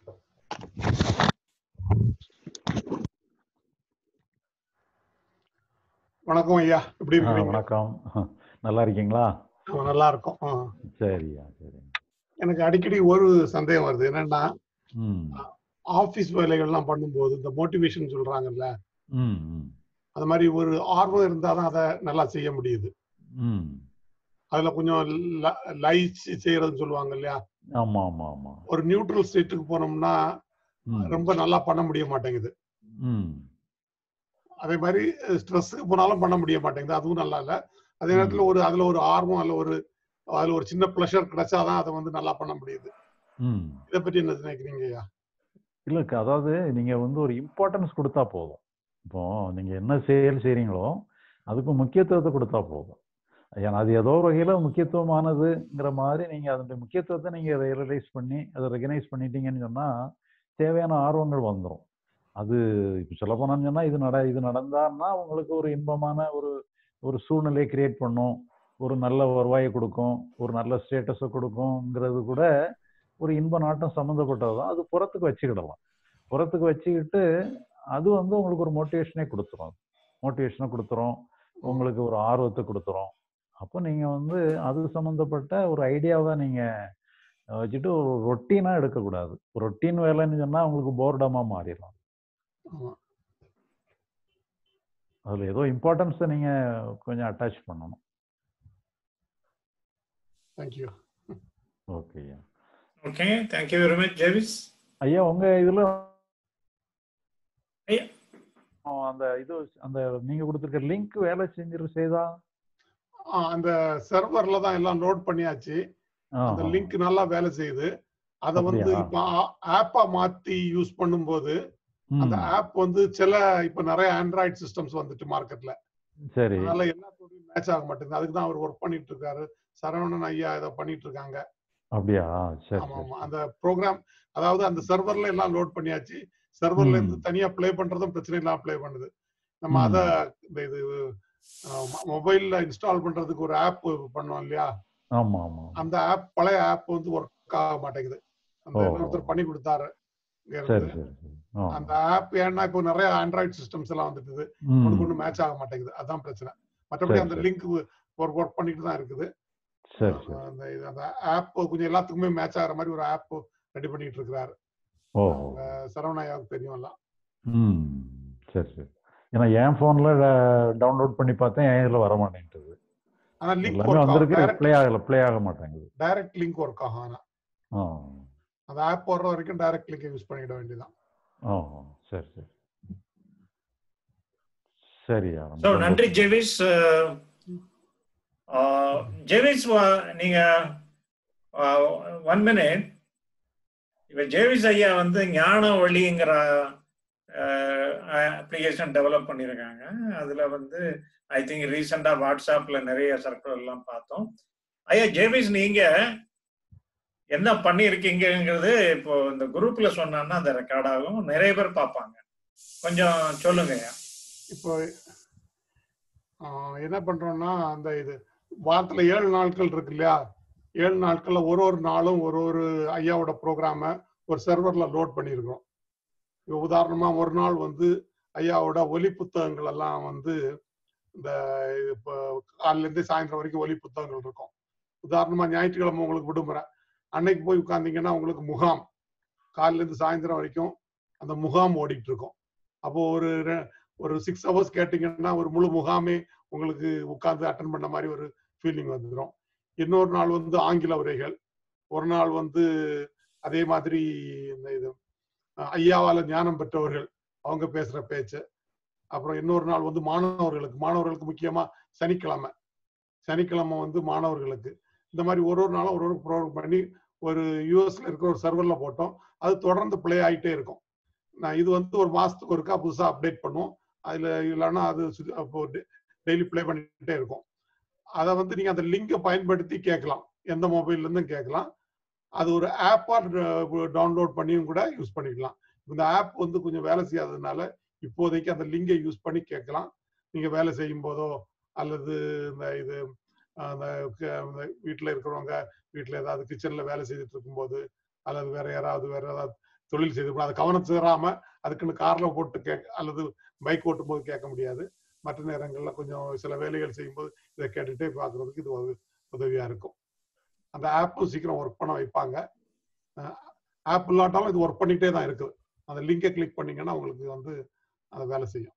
வணக்கம் ஐயா எப்படி ஆ இருக்கிறீங்க வணக்கம் நல்லா இருக்கீங்களா ஆ, நல்லா இருக்கும் ஆ. சரியா சரி எனக்கு அடிக்கடி ஒரு சந்தேகம் வருது என்னன்னா ம் ஆபீஸ் வேலைகள்லாம் பண்ணும்போது இந்த மோட்டிவேஷன் சொல்றாங்கல்ல ம் ம் அது மாதிரி ஒரு ஆர்வம் இருந்தாதான் அதை நல்லா செய்ய முடியுது ம் அதுல கொஞ்சம் லைச் செய்யறதுன்னு சொல்லுவாங்க இல்லையா ஆமா ஆமா ஆமா ஒரு நியூட்ரல் ஸ்டேட்டுக்கு போனோம்னா ம் ரொம்ப நல்லா பண்ண முடிய மாட்டேங்குது ம் அதே மாதிரி ஸ்ட்ரெஸ்ஸுக்கு போனாலும் பண்ண முடிய மாட்டேங்குது அதுவும் நல்லா இல்ல அதே நேரத்துல ம் ஒரு அதுல ஒரு ஆர்வம் அதுல ஒரு அதுல ஒரு சின்ன ப்ளஷர் கிடைச்சாதான் அதை வந்து நல்லா பண்ண முடியுது ம் இதை பத்தி என்ன நினைக்கிறீங்க ஐயா இல்ல க- அதாவது நீங்க வந்து ஒரு இம்பார்ட்டன்ஸ் கொடுத்தா போதும் இப்போ நீங்க என்ன செயல் செய்றீங்களோ அதுக்கு முக்கியத்துவத்தை கொடுத்தா போதும் ஏன்னா அது ஏதோ ஒரு வகையில முக்கியத்துவமானதுங்கிற மாதிரி நீங்க அதனுடைய முக்கியத்துவத்தை நீங்க ரியலைஸ் பண்ணி அதை ரெகனைஸ் பண்ணிட்டீங்கன்னு சொன்னா தேவையான ஆர்வங்கள் வந்துடும் அது இப்போ சொல்ல போனான்னு சொன்னா இது நட இது நடந்தான்னா உங்களுக்கு ஒரு இன்பமான ஒரு ஒரு சூழ்நிலையை கிரியேட் பண்ணும் ஒரு நல்ல வருவாயை கொடுக்கும் ஒரு நல்ல ஸ்டேட்டஸை கொடுக்குங்கிறது கூட ஒரு இன்ப நாட்டம் சம்மந்தப்பட்டது தான் அது புறத்துக்கு வச்சுக்கிடலாம் புறத்துக்கு வச்சுக்கிட்டு அது வந்து உங்களுக்கு ஒரு மோட்டிவேஷனே கொடுத்துரும் மோட்டிவேஷனை கொடுத்துரும் உங்களுக்கு ஒரு ஆர்வத்தை கொடுத்துரும் அப்போ நீங்கள் வந்து அது சம்மந்தப்பட்ட ஒரு ஐடியாவை நீங்கள் வச்சுட்டு ஒரு ரொட்டீனாக எடுக்கக்கூடாது ரொட்டீன் வேலைன்னு சொன்னால் உங்களுக்கு போர்டமாக மாறிடும் ஆமா அதில் ஏதோ இம்பார்ட்டன்ஸை நீங்கள் கொஞ்சம் அட்டாச் பண்ணணும் thank you okay okay thank you very much ஜேவிஸ் ஐயா உங்கள் இதில் ஐயா அந்த இது அந்த நீங்கள் கொடுத்துருக்க லிங்க் வேலை செஞ்சிரு செய்தா அந்த சர்வர்ல தான் எல்லாம் லோட் பண்ணியாச்சு அந்த ஆஹா. லிங்க் நல்லா வேலை செய்யுது அதை வந்து அப்படியா? இப்போ ஆப்பா மாத்தி யூஸ் பண்ணும்போது அந்த ம் ஆப் வந்து சில இப்ப நிறைய ஆண்ட்ராய்டு சிஸ்டம்ஸ் வந்துட்டு மார்க்கெட்ல சரி அதனால எல்லாத்தோடையும் மேட்ச் ஆக மாட்டேங்குது அதுக்கு தான் அவர் ஒர்க் பண்ணிட்டு இருக்காரு சரவணன் ஐயா இதை பண்ணிட்டு இருக்காங்க அப்படியா சரி ஆமா சரி ஆமா அந்த ப்ரோக்ராம் அதாவது அந்த சர்வர்ல எல்லாம் லோட் பண்ணியாச்சு சர்வர்ல ம் இருந்து தனியா ப்ளே பண்றதும் பிரச்சனை இல்லாம ப்ளே பண்ணுது நம்ம அத ம் இந்த இது மொபைல்ல இன்ஸ்டால் பண்றதுக்கு ஒரு ஆப் பண்ணோம் இல்லையா ஆமா ஆமா அந்த ஆப் பழைய ஆப் வந்து ஒர்க் ஆக மாட்டேங்குது அந்த ஓ இன்னொருத்தர் பண்ணி கொடுத்தாரு இங்க சரி இருந்து சரி சரி ஆ அந்த ஆப் ஏன்னா இப்போ நிறைய ஆண்ட்ராய்டு சிஸ்டம்ஸ் எல்லாம் வந்துட்டுது ம் ஒண்ணுக்கு ஒண்ணு மேட்ச் ஆக மாட்டேங்குது அதான் பிரச்சனை மற்றபடி சரி அந்த சரி லிங்க் ஒரு ஒர்க் பண்ணிட்டு தான் இருக்குது சரி அஹ் சரி அந்த இது அந்த ஆப் கொஞ்சம் எல்லாத்துக்குமே மேட்ச் ஆகிற மாதிரி ஒரு ஆப் ரெடி பண்ணிட்டு இருக்கிறாரு ஓ அவங்க சரவணாயாவுக்கு தெரியும் எல்லாம் ம் சரி சரி ஏன்னா என் ஃபோனில் டவுன்லோட் பண்ணி பார்த்தேன் என் இதில் வர மாட்டேங்குது ஆனா லிங்க் எல்லாமே ஒர்க் ஆகும் வந்திருக்கு டைரக்ட் ப்ளே ஆகலை ப்ளே ஆக மாட்டேங்குது டைரக்ட் லிங்க் ஒர்க் ஆகும் ஆனா ஆ அந்த ஆப் போடுற வரைக்கும் டைரக்ட் லிங்க் யூஸ் பண்ணிட வேண்டியதான் ஆ சரி சரி சரியா ஸோ ரொம்ப நன்றி சந்தோஷம் ஜெவிஸ் ஜெவிஸ் நீங்க ஒன் மினிட் இப்ப ஜேவிஸ் ஐயா வந்து ஞான ஒளிங்கிற அப்ளிகேஷன் டெவலப் பண்ணியிருக்காங்க அதுல வந்து ஐ திங்க் ரீசெண்டா வாட்ஸ்அப்ல நிறைய சர்க்கிள் எல்லாம் பார்த்தோம் ஐயா ஜேவிஸ் நீங்க என்ன பண்ணியிருக்கீங்கிறது இப்போ இந்த குரூப்ல சொன்னா அது ரெக்கார்ட் ஆகும் நிறைய பேர் பார்ப்பாங்க கொஞ்சம் சொல்லுங்க ஐயா இப்போ ஆஹ் என்ன பண்றோம்னா அந்த இது வாரத்துல ஏழு நாட்கள் இருக்கு இல்லையா ஏழு நாட்கள்ல ஒரு ஒரு நாளும் ஒரு ஒரு ஐயாவோட ப்ரோக்ராம ஒரு சர்வர்ல லோட் பண்ணியிருக்கோம் இப்போ உதாரணமா ஒரு நாள் வந்து ஐயாவோட ஒலி புத்தகங்கள் எல்லாம் வந்து இந்த இப்போ காலையில இருந்து சாயந்தரம் வரைக்கும் ஒலி புத்தகங்கள் இருக்கும் உதாரணமா ஞாயிற்றுக்கிழமை உங்களுக்கு விடுமுறை அன்னைக்கு போய் உட்கார்ந்தீங்கன்னா உங்களுக்கு முகாம் காலையில இருந்து சாயந்தரம் வரைக்கும் அந்த முகாம் ஓடிட்டு இருக்கும் அப்போ ஒரு ரெ- ஒரு சிக்ஸ் ஹவர்ஸ் கேட்டீங்கன்னா ஒரு முழு முகாமே உங்களுக்கு உட்கார்ந்து அட்டன் பண்ண மாதிரி ஒரு ஃபீலிங் வந்துடும் இன்னொரு நாள் வந்து ஆங்கில உரைகள் ஒரு நாள் வந்து அதே மாதிரி இந்த இது அஹ், ஐயாவால ஞானம் பெற்றவர்கள் அவங்க பேசுற பேச்சு அப்புறம் இன்னொரு நாள் வந்து மாணவர்களுக்கு மாணவர்களுக்கு முக்கியமா சனிக்கிழமை சனிக்கிழமை வந்து மாணவர்களுக்கு இந்த மாதிரி ஒரு ஒரு நாளும் ஒரு ஒரு ப்ரோக்ராம் பண்ணி ஒரு யூஎஸ்ல இருக்கிற ஒரு சர்வர்ல போட்டோம் அது தொடர்ந்து ப்ளே ஆயிட்டே இருக்கும் நான் இது வந்து ஒரு மாசத்துக்கு ஒருக்கா புதுசா அப்டேட் பண்ணுவோம் அதுல இல்லைன்னா அது சு- அப்போ டெய்லி ப்ளே பண்ணிட்டே இருக்கும் அதை வந்து நீங்க அந்த லிங்கை பயன்படுத்தி கேட்கலாம் எந்த மொபைல்ல இருந்தும் கேட்கலாம் அது ஒரு ஆப்பா டவுன்லோட் பண்ணியும் கூட யூஸ் பண்ணிக்கலாம் இந்த ஆப் வந்து கொஞ்சம் வேலை செய்யாததுனால இப்போதைக்கு அந்த லிங்கை யூஸ் பண்ணி கேட்கலாம் நீங்க வேலை செய்யும் போதோ அல்லது இந்த இது அஹ், அந்த க- அந்த வீட்டுல இருக்கிறவங்க வீட்டுல ஏதாவது கிச்சன்ல வேலை செய்துட்டு இருக்கும்போது அல்லது வேற யாராவது வேற ஏதாவது தொழில் செய்து அதை கவனம் சேராம அதுக்குன்னு கார்ல போட்டு கேட்க அல்லது பைக் ஓட்டும் போது கேட்க முடியாது மற்ற நேரங்கள்ல கொஞ்சம் சில வேலைகள் செய்யும்போது இதை கேட்டுட்டே பார்க்கறதுக்கு இது உதவி- உதவியா இருக்கும் அந்த ஆப்பும் சீக்கிரம் ஒர்க் பண்ண வைப்பாங்க ஆப் இல்லாட்டாலும் இது ஒர்க் பண்ணிட்டே தான் இருக்குது அந்த லிங்கை கிளிக் பண்ணீங்கன்னா உங்களுக்கு வந்து அது வேலை செய்யும்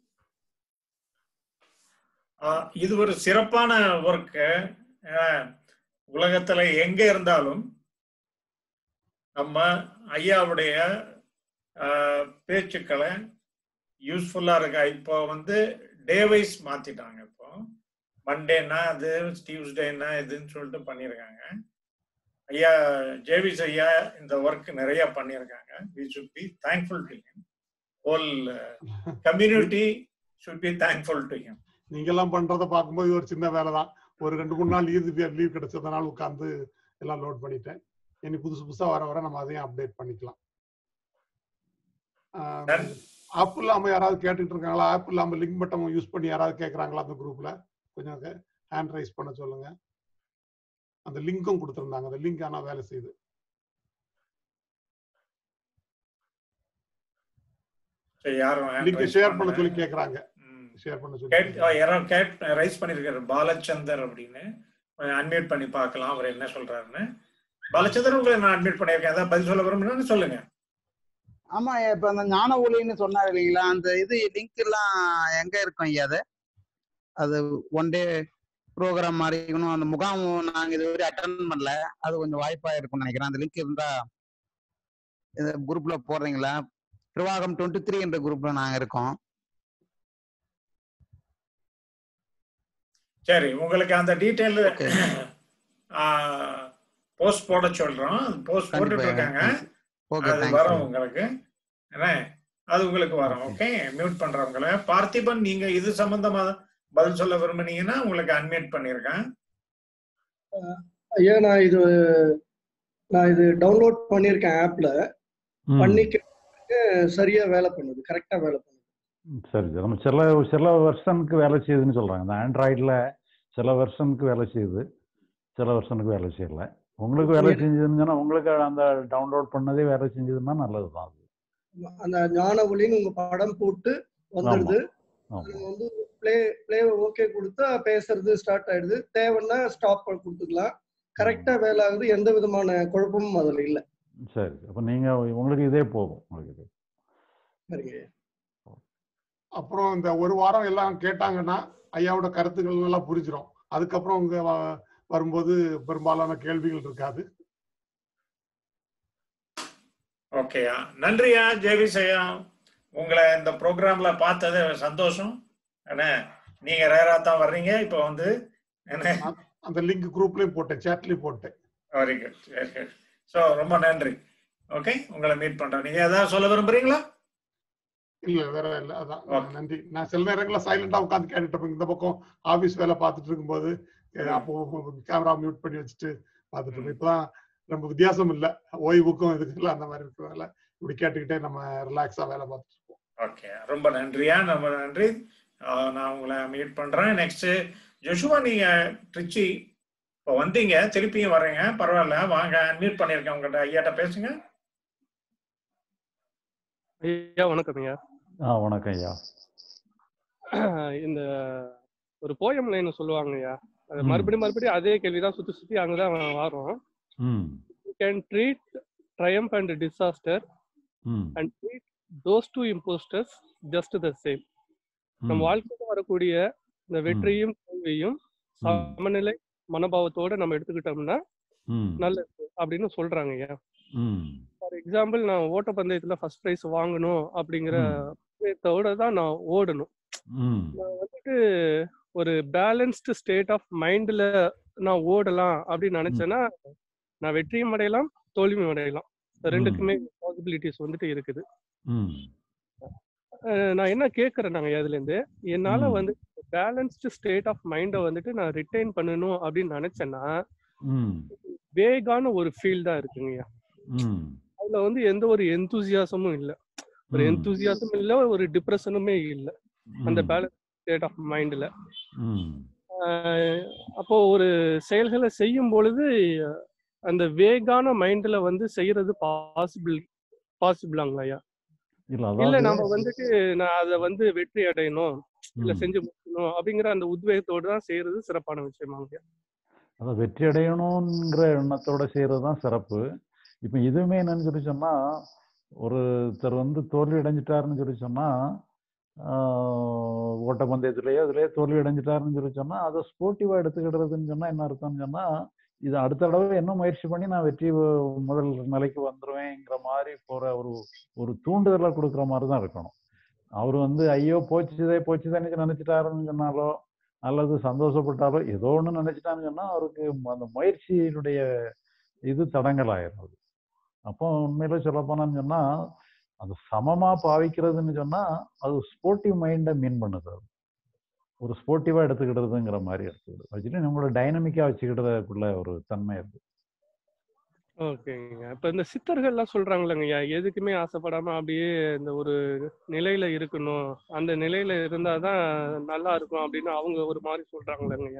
ஆஹ் இது ஒரு சிறப்பான ஒர்க்கு உலகத்துல எங்க இருந்தாலும் நம்ம ஐயாவுடைய ஆஹ், பேச்சுக்களை யூஸ்ஃபுல்லா இருக்கா இப்போ வந்து டே வைஸ் மாத்திட்டாங்க இப்போ மண்டேனா அது டியூஸ்டேனா இதுன்னு சொல்லிட்டு பண்ணியிருக்காங்க ஐயா ஜேவிஸ் ஐயா இந்த ஒர்க் நிறைய பண்ணியிருக்காங்க we should be thankful to him whole community should be thankful to him நீங்க எல்லாம் பண்றத பார்க்கும்போது இது ஒரு சின்ன வேலை தான் ஒரு ரெண்டு மூணு நாள் லீவ் லீவ் கிடைச்சதுனால உட்காந்து எல்லாம் லோட் பண்ணிட்டேன் இனி புதுசு புதுசா வர வர நம்ம அதையும் அப்டேட் பண்ணிக்கலாம் ஆப் இல்லாம யாராவது கேட்டுட்டு இருக்காங்களா ஆப் இல்லாம லிங்க் மட்டும் யூஸ் பண்ணி யாராவது கேக்குறாங்களா அந்த குரூப்ல கொஞ்சம் ஹேண்ட் ரைஸ் பண்ண சொல்லுங்க அந்த லிங்க்கும் கொடுத்துருந்தாங்க அந்த லிங்க் ஆனா வேலை செய்யுது சரி யாரும் hand லிங்க் raise ஷேர் பண்ண பண்ணல. சொல்லி கேக்குறாங்க ஷேர் பண்ண சொல்லி கேட் யாரோ கேட் ரைஸ் பண்ணிருக்காரு பாலச்சந்தர் அப்படின்னு அன்மியூட் பண்ணி பார்க்கலாம் அவர் என்ன சொல்றாருன்னு பாலச்சந்தர் உங்களை நான் அட்மிட் பண்ணியிருக்கேன் ஏதாவது பதில் சொல்ல விரும்புறேன்னு சொல்லுங்க ஆமா இப்ப அந்த ஞான ஒளின்னு சொன்னாரு இல்லைங்களா அந்த இது லிங்க் எல்லாம் எங்க இருக்கும் ஐயா அது அது ஒன் டே ப்ரோக்ராம் மாதிரி இருக்கணும் அந்த முகாம் நாங்க இதுவரை அட்டன் பண்ணல அது கொஞ்சம் வாய்ப்பா இருக்கும்னு நினைக்கிறேன் அந்த லிங்க் இருந்தா இந்த குரூப்ல போடுறீங்களா பிரவாகம் டுவெண்ட்டி த்ரீ என்ற குரூப்ல நாங்க இருக்கோம் சரி உங்களுக்கு அந்த டீட்டெயில் போஸ்ட் போட சொல்றோம் போஸ்ட் கண்டிப்பா, போட்டுட்டு இருக்காங்க Okay, அது thanks, வரும் ஐயா. உங்களுக்கு என்ன அது உங்களுக்கு வரும் ஓகே மியூட் பண்றவங்கள பார்த்திபன் நீங்க இது சம்பந்தமா பதில் சொல்ல விரும்புனீங்கன்னா உங்களுக்கு அன்மியூட் பண்ணிருக்கேன் ஐயா நான் இது நான் இது டவுன்லோட் பண்ணியிருக்கேன் ஆப்ல ம் பண்ணிக்க சரியா வேலை பண்ணுது கரெக்டா வேலை பண்ணுது சரி சரி நம்ம சில சில வெர்ஷனுக்கு வேலை செய்யுதுன்னு சொல்கிறாங்க இந்த ஆண்ட்ராய்டில் சில வெர்ஷனுக்கு வேலை செய்யுது சில வெர்ஷனுக்கு வேலை செய்யல உங்களுக்கு வேலை எனக்கு- செஞ்சதுன்னு சொன்னா உங்களுக்கு அந்த டவுன்லோட் பண்ணதே வேலை செஞ்சதுன்னா நல்லது தான் அது அந்த ஞான ஒளின்னு உங்க படம் போட்டு வந்துடுது ஆமா நம்ம வந்து ப்ளே ப்ளே ஓகே கொடுத்தா பேசுறது ஸ்டார்ட் ஆயிடுது தேவைன்னா ஸ்டாப் கொடுத்துக்கலாம் கரெக்டா வேலை ஆகுது எந்த விதமான குழப்பமும் அதுல இல்ல சரி அப்போ நீங்கள் உங்களுக்கு இதே போதும் உங்களுக்கு இது சரிங்க அப்புறம் இந்த ஒரு வாரம் எல்லாம் கேட்டாங்கன்னா ஐயாவோட கருத்துக்கள் நல்லா புரிஞ்சிடும் அதுக்கப்புறம் உங்க வ- வரும்போது பெரும்பாலான கேள்விகள் இருக்காது ஓகேயா நன்றியா ஜேவிஸ் ஐயா உங்களை இந்த ப்ரோக்ராம்ல பார்த்தது சந்தோஷம் என்ன நீங்க ரேரா தான் வர்றீங்க இப்போ வந்து என்ன அந்த லிங்க் குரூப்லயும் போட்டேன் சேட்லயும் போட்டேன் very good very good so ரொம்ப நன்றி ஓகே உங்களை மீட் பண்றேன் நீங்க ஏதாவது சொல்ல விரும்புறீங்களா இல்ல வேற இல்ல அதான் நன்றி நான் சில நேரங்கள்ல சைலண்டா உட்காந்து கேட்டுட்டு இருப்பேன் இந்த பக்கம் ஆபீஸ் வேலை பார்த்துட்டு இருக்கும்போது அஹ் அப்போ கேமரா மியூட் பண்ணி வச்சுட்டு பார்த்துட்டு இருப்பேன் இப்பதான் ரொம்ப வித்தியாசம் இல்ல ஓய்வுக்கும் இதுக்கு அந்த மாதிரி இருக்கிறதால இப்படி கேட்டுக்கிட்டே நம்ம ரிலாக்ஸா வேலை பார்த்துட்டு இருப்போம் ஓகே ரொம்ப நன்றியா ரொம்ப நன்றி ஆஹ் நான் உங்களை மீட் பண்றேன் நெக்ஸ்ட் ஜோஷுவா நீங்க ட்ரிச்சி இப்போ வந்தீங்க திருப்பியும் வர்றீங்க பரவாயில்ல வாங்க மீட் பண்ணியிருக்கேன் உங்கள்கிட்ட ஐயாட்ட பேசுங்க ஐயா வணக்கம் ஐயா ஆ வணக்கம் ஐயா இந்த ஒரு போயம் லைன் சொல்லுவாங்க ஐயா அது ம். மறுபடியும் மறுபடியும் அதே கேள்விதான் சுத்தி சுத்தி அங்கதான் வரும் hmm you can treat triumph and disaster hmm and treat those two impostors just the same நம்ம ம். வாழ்க்கையில வரக்கூடிய இந்த வெற்றியும் தோல்வியும் சமநிலை மனோபாவத்தோட நம்ம எடுத்துக்கிட்டோம்னா ம் நல்லது அப்படின்னு சொல்றாங்க ஐயா ம் ஃபார் எக்ஸாம்பிள் நான் ஓட்டப்பந்தயத்துல ஃபர்ஸ்ட் ப்ரைஸ் வாங்கணும் அப்படிங்கிற விஷயத்தோட தான் நான் ஓடணும் ம் நான் வந்துட்டு ஒரு பேலன்ஸ்டு ஸ்டேட் ஆஃப் மைண்ட்ல நான் ஓடலாம் அப்படின்னு நினைச்சேன்னா நான் வெற்றியும் அடையலாம் தோல்வியும் அடையலாம் ரெண்டுக்குமே பாசிபிலிட்டிஸ் வந்துட்டு இருக்குது ம் அஹ் நான் என்ன கேட்கறேன் நாங்க அதுல இருந்து என்னால ம். வந்து பேலன்ஸ்டு ஸ்டேட் ஆஃப் மைண்டை வந்துட்டு நான் ரிட்டைன் பண்ணணும் அப்படின்னு நினைச்சேன்னா ம் வேகான ஒரு ஃபீல் தான் இருக்குங்கய்யா ம் அதுல வந்து எந்த ஒரு எந்தூசியாசமும் இல்ல ஒரு ம். எந்தூசியாசம் இல்ல ஒரு டிப்ரெஷனுமே இல்ல அந்த ம். பேலன்ஸ் ஸ்டேட் ஆஃப் மைண்ட்ல ம் அப்போ ஒரு செயல்களை செய்யும் பொழுது அந்த வேகான மைண்ட்ல வந்து செய்யறது பாசிபிள் பாசிபிளாங்களா ஐயா இல்ல இல்ல அதாவது நம்ம வந்துட்டு நான் அதை வந்து வெற்றி அடையணும் இல்ல ம். செஞ்சு முடிக்கணும் அப்படிங்கிற அந்த உத்வேகத்தோட தான் செய்யறது சிறப்பான விஷயமாங்க ஐயா அதான் வெற்றி அடையணுங்கிற எண்ணத்தோட செய்யறது தான் சிறப்பு இப்போ இதுவுமே என்னன்னு சொல்லி சொன்னா ஒருத்தர் வந்து தோல்வி அடைஞ்சிட்டாருன்னு சொல்லி சொன்னா ஆஹ், ஓட்டப்பந்தயத்திலேயோ அதுலயே தோல்வி அடைஞ்சிட்டாருன்னு சொல்லி சொன்னா அதை ஸ்போர்ட்டிவா எடுத்துக்கிடுறதுன்னு சொன்னா என்ன அர்த்தம்னு சொன்னா இது அடுத்த தடவை என்ன முயற்சி பண்ணி நான் வெற்றி வ- முதல் நிலைக்கு வந்துருவேங்கிற மாதிரி போற ஒரு ஒரு தூண்டுதலை கொடுக்குற மாதிரி தான் இருக்கணும் அவர் வந்து ஐயோ போச்சுதே போச்சுதேன்னு நினைச்சிட்டாருன்னு சொன்னாலோ அல்லது சந்தோஷப்பட்டாலோ ஏதோ ஒன்று நினைச்சிட்டான்னு சொன்னா அவருக்கு அந்த முயற்சியினுடைய இது தடங்கல் ஆயிரும் அது அப்போ உண்மையில சொல்ல போனான்னு சொன்னா அது சமமா பாவிக்கிறதுன்னு சொன்னா அது ஸ்போர்ட்டிவ் மைண்டை மீன் பண்ணுது அது ஒரு ஸ்போர்ட்டிவா எடுத்துக்கிடுறதுங்கிற மாதிரி எடுத்துக்கிடுது வச்சுட்டு நம்மளோட டைனமிக்கா வச்சுக்கிட்டதுக்குள்ள ஒரு தன்மை இருக்கு ஓகேங்க இப்ப இந்த சித்தர்கள்லாம் சொல்றாங்களேங்கய்யா எதுக்குமே ஆசைப்படாம அப்படியே இந்த ஒரு நிலையில இருக்கணும் அந்த நிலையில இருந்தாதான் நல்லா இருக்கும் அப்படின்னு அவங்க ஒரு மாதிரி சொல்றாங்களேங்கய்யா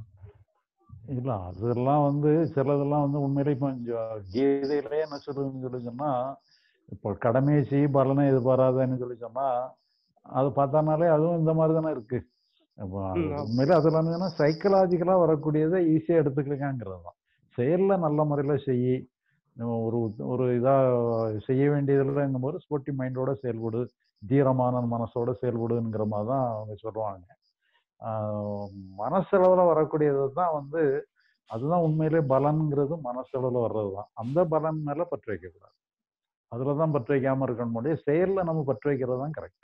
இல்ல அதெல்லாம் வந்து சிலதெல்லாம் வந்து உண்மையிலே இப்போ ஜ- கீதையிலே என்ன சொல்லுதுன்னு சொல்லி சொன்னா இப்போ கடமையை செய் பலனை எதிர்பாராதன்னு சொல்லி சொன்னா அது பார்த்தானாலே அதுவும் இந்த மாதிரி தானே இருக்கு அப்போ அது ம், ஆமா. உண்மையிலே அதெல்லாம் என்னன்னா சைக்கலாஜிக்கலா வரக்கூடியதை ஈஸியா எடுத்துக்கலாங்கிறது தான் செயல்ல நல்ல முறையில செய் நம்ம ஒரு ஒரு இதா செய்ய வேண்டியதுலங்கும் போது ஸ்போர்ட்டி மைண்டோட செயல்படு தீரமான மனசோட செயல்படுங்கிற மாதிரி தான் அவங்க சொல்லுவாங்க ஆஹ் மனசளவுல வரக்கூடியது தான் வந்து அதுதான் உண்மையிலே பலன்ங்கிறது மனசளவுல வர்றது தான் அந்த பலன் மேல பற்று வைக்கக்கூடாது அதுல தான் பற்று வைக்காம இருக்கணும் முடியும் செயல்ல நம்ம பற்று வைக்கிறது தான் கரெக்ட்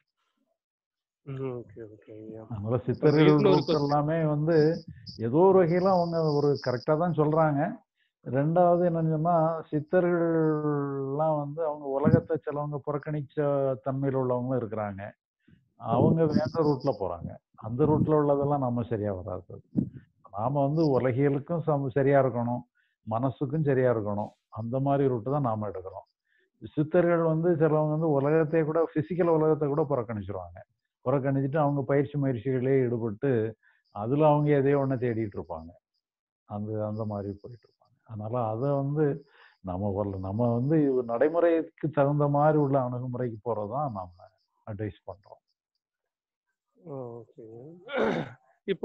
ஓகே ஓகேங்கய்யா அதனால இப்ப சித்தர்கள் இன்னொரு ரூட்ஸ் எல்லாமே வந்து ஏதோ ஒரு வகையில அவங்க ஒரு கரெக்டா தான் சொல்றாங்க ரெண்டாவது என்னன்னு சொன்னா சித்தர்கள்லாம் வந்து அவங்க உலகத்தை சிலவங்க புறக்கணிச்ச தன்மையில் உள்ளவங்களும் இருக்கிறாங்க அவங்க வேற ரூட்ல போறாங்க அந்த ரூட்ல உள்ளதெல்லாம் நம்ம சரியா வராது நாம வந்து உலகியலுக்கும் சம சரியா இருக்கணும் மனசுக்கும் சரியா இருக்கணும் அந்த மாதிரி ரூட்டு தான் நாம எடுக்கிறோம் சித்தர்கள் வந்து சிலவங்க வந்து உலகத்தை கூட பிசிக்கல் உலகத்தை கூட புறக்கணிச்சிருவாங்க புறக்கணிச்சிட்டு அவங்க பயிற்சி முயற்சிகளே ஈடுபட்டு அதுல அவங்க எதையோ ஒன்று தேடிட்டு இருப்பாங்க அந்த அந்த மாதிரி போயிட்டு இருப்பாங்க அதனால அதை வந்து நம்ம வரல நம்ம வந்து இது நடைமுறைக்கு தகுந்த மாதிரி உள்ள அணுகுமுறைக்கு போறதுதான் நம்ம அட்வைஸ் பண்றோம் ஓகே இப்போ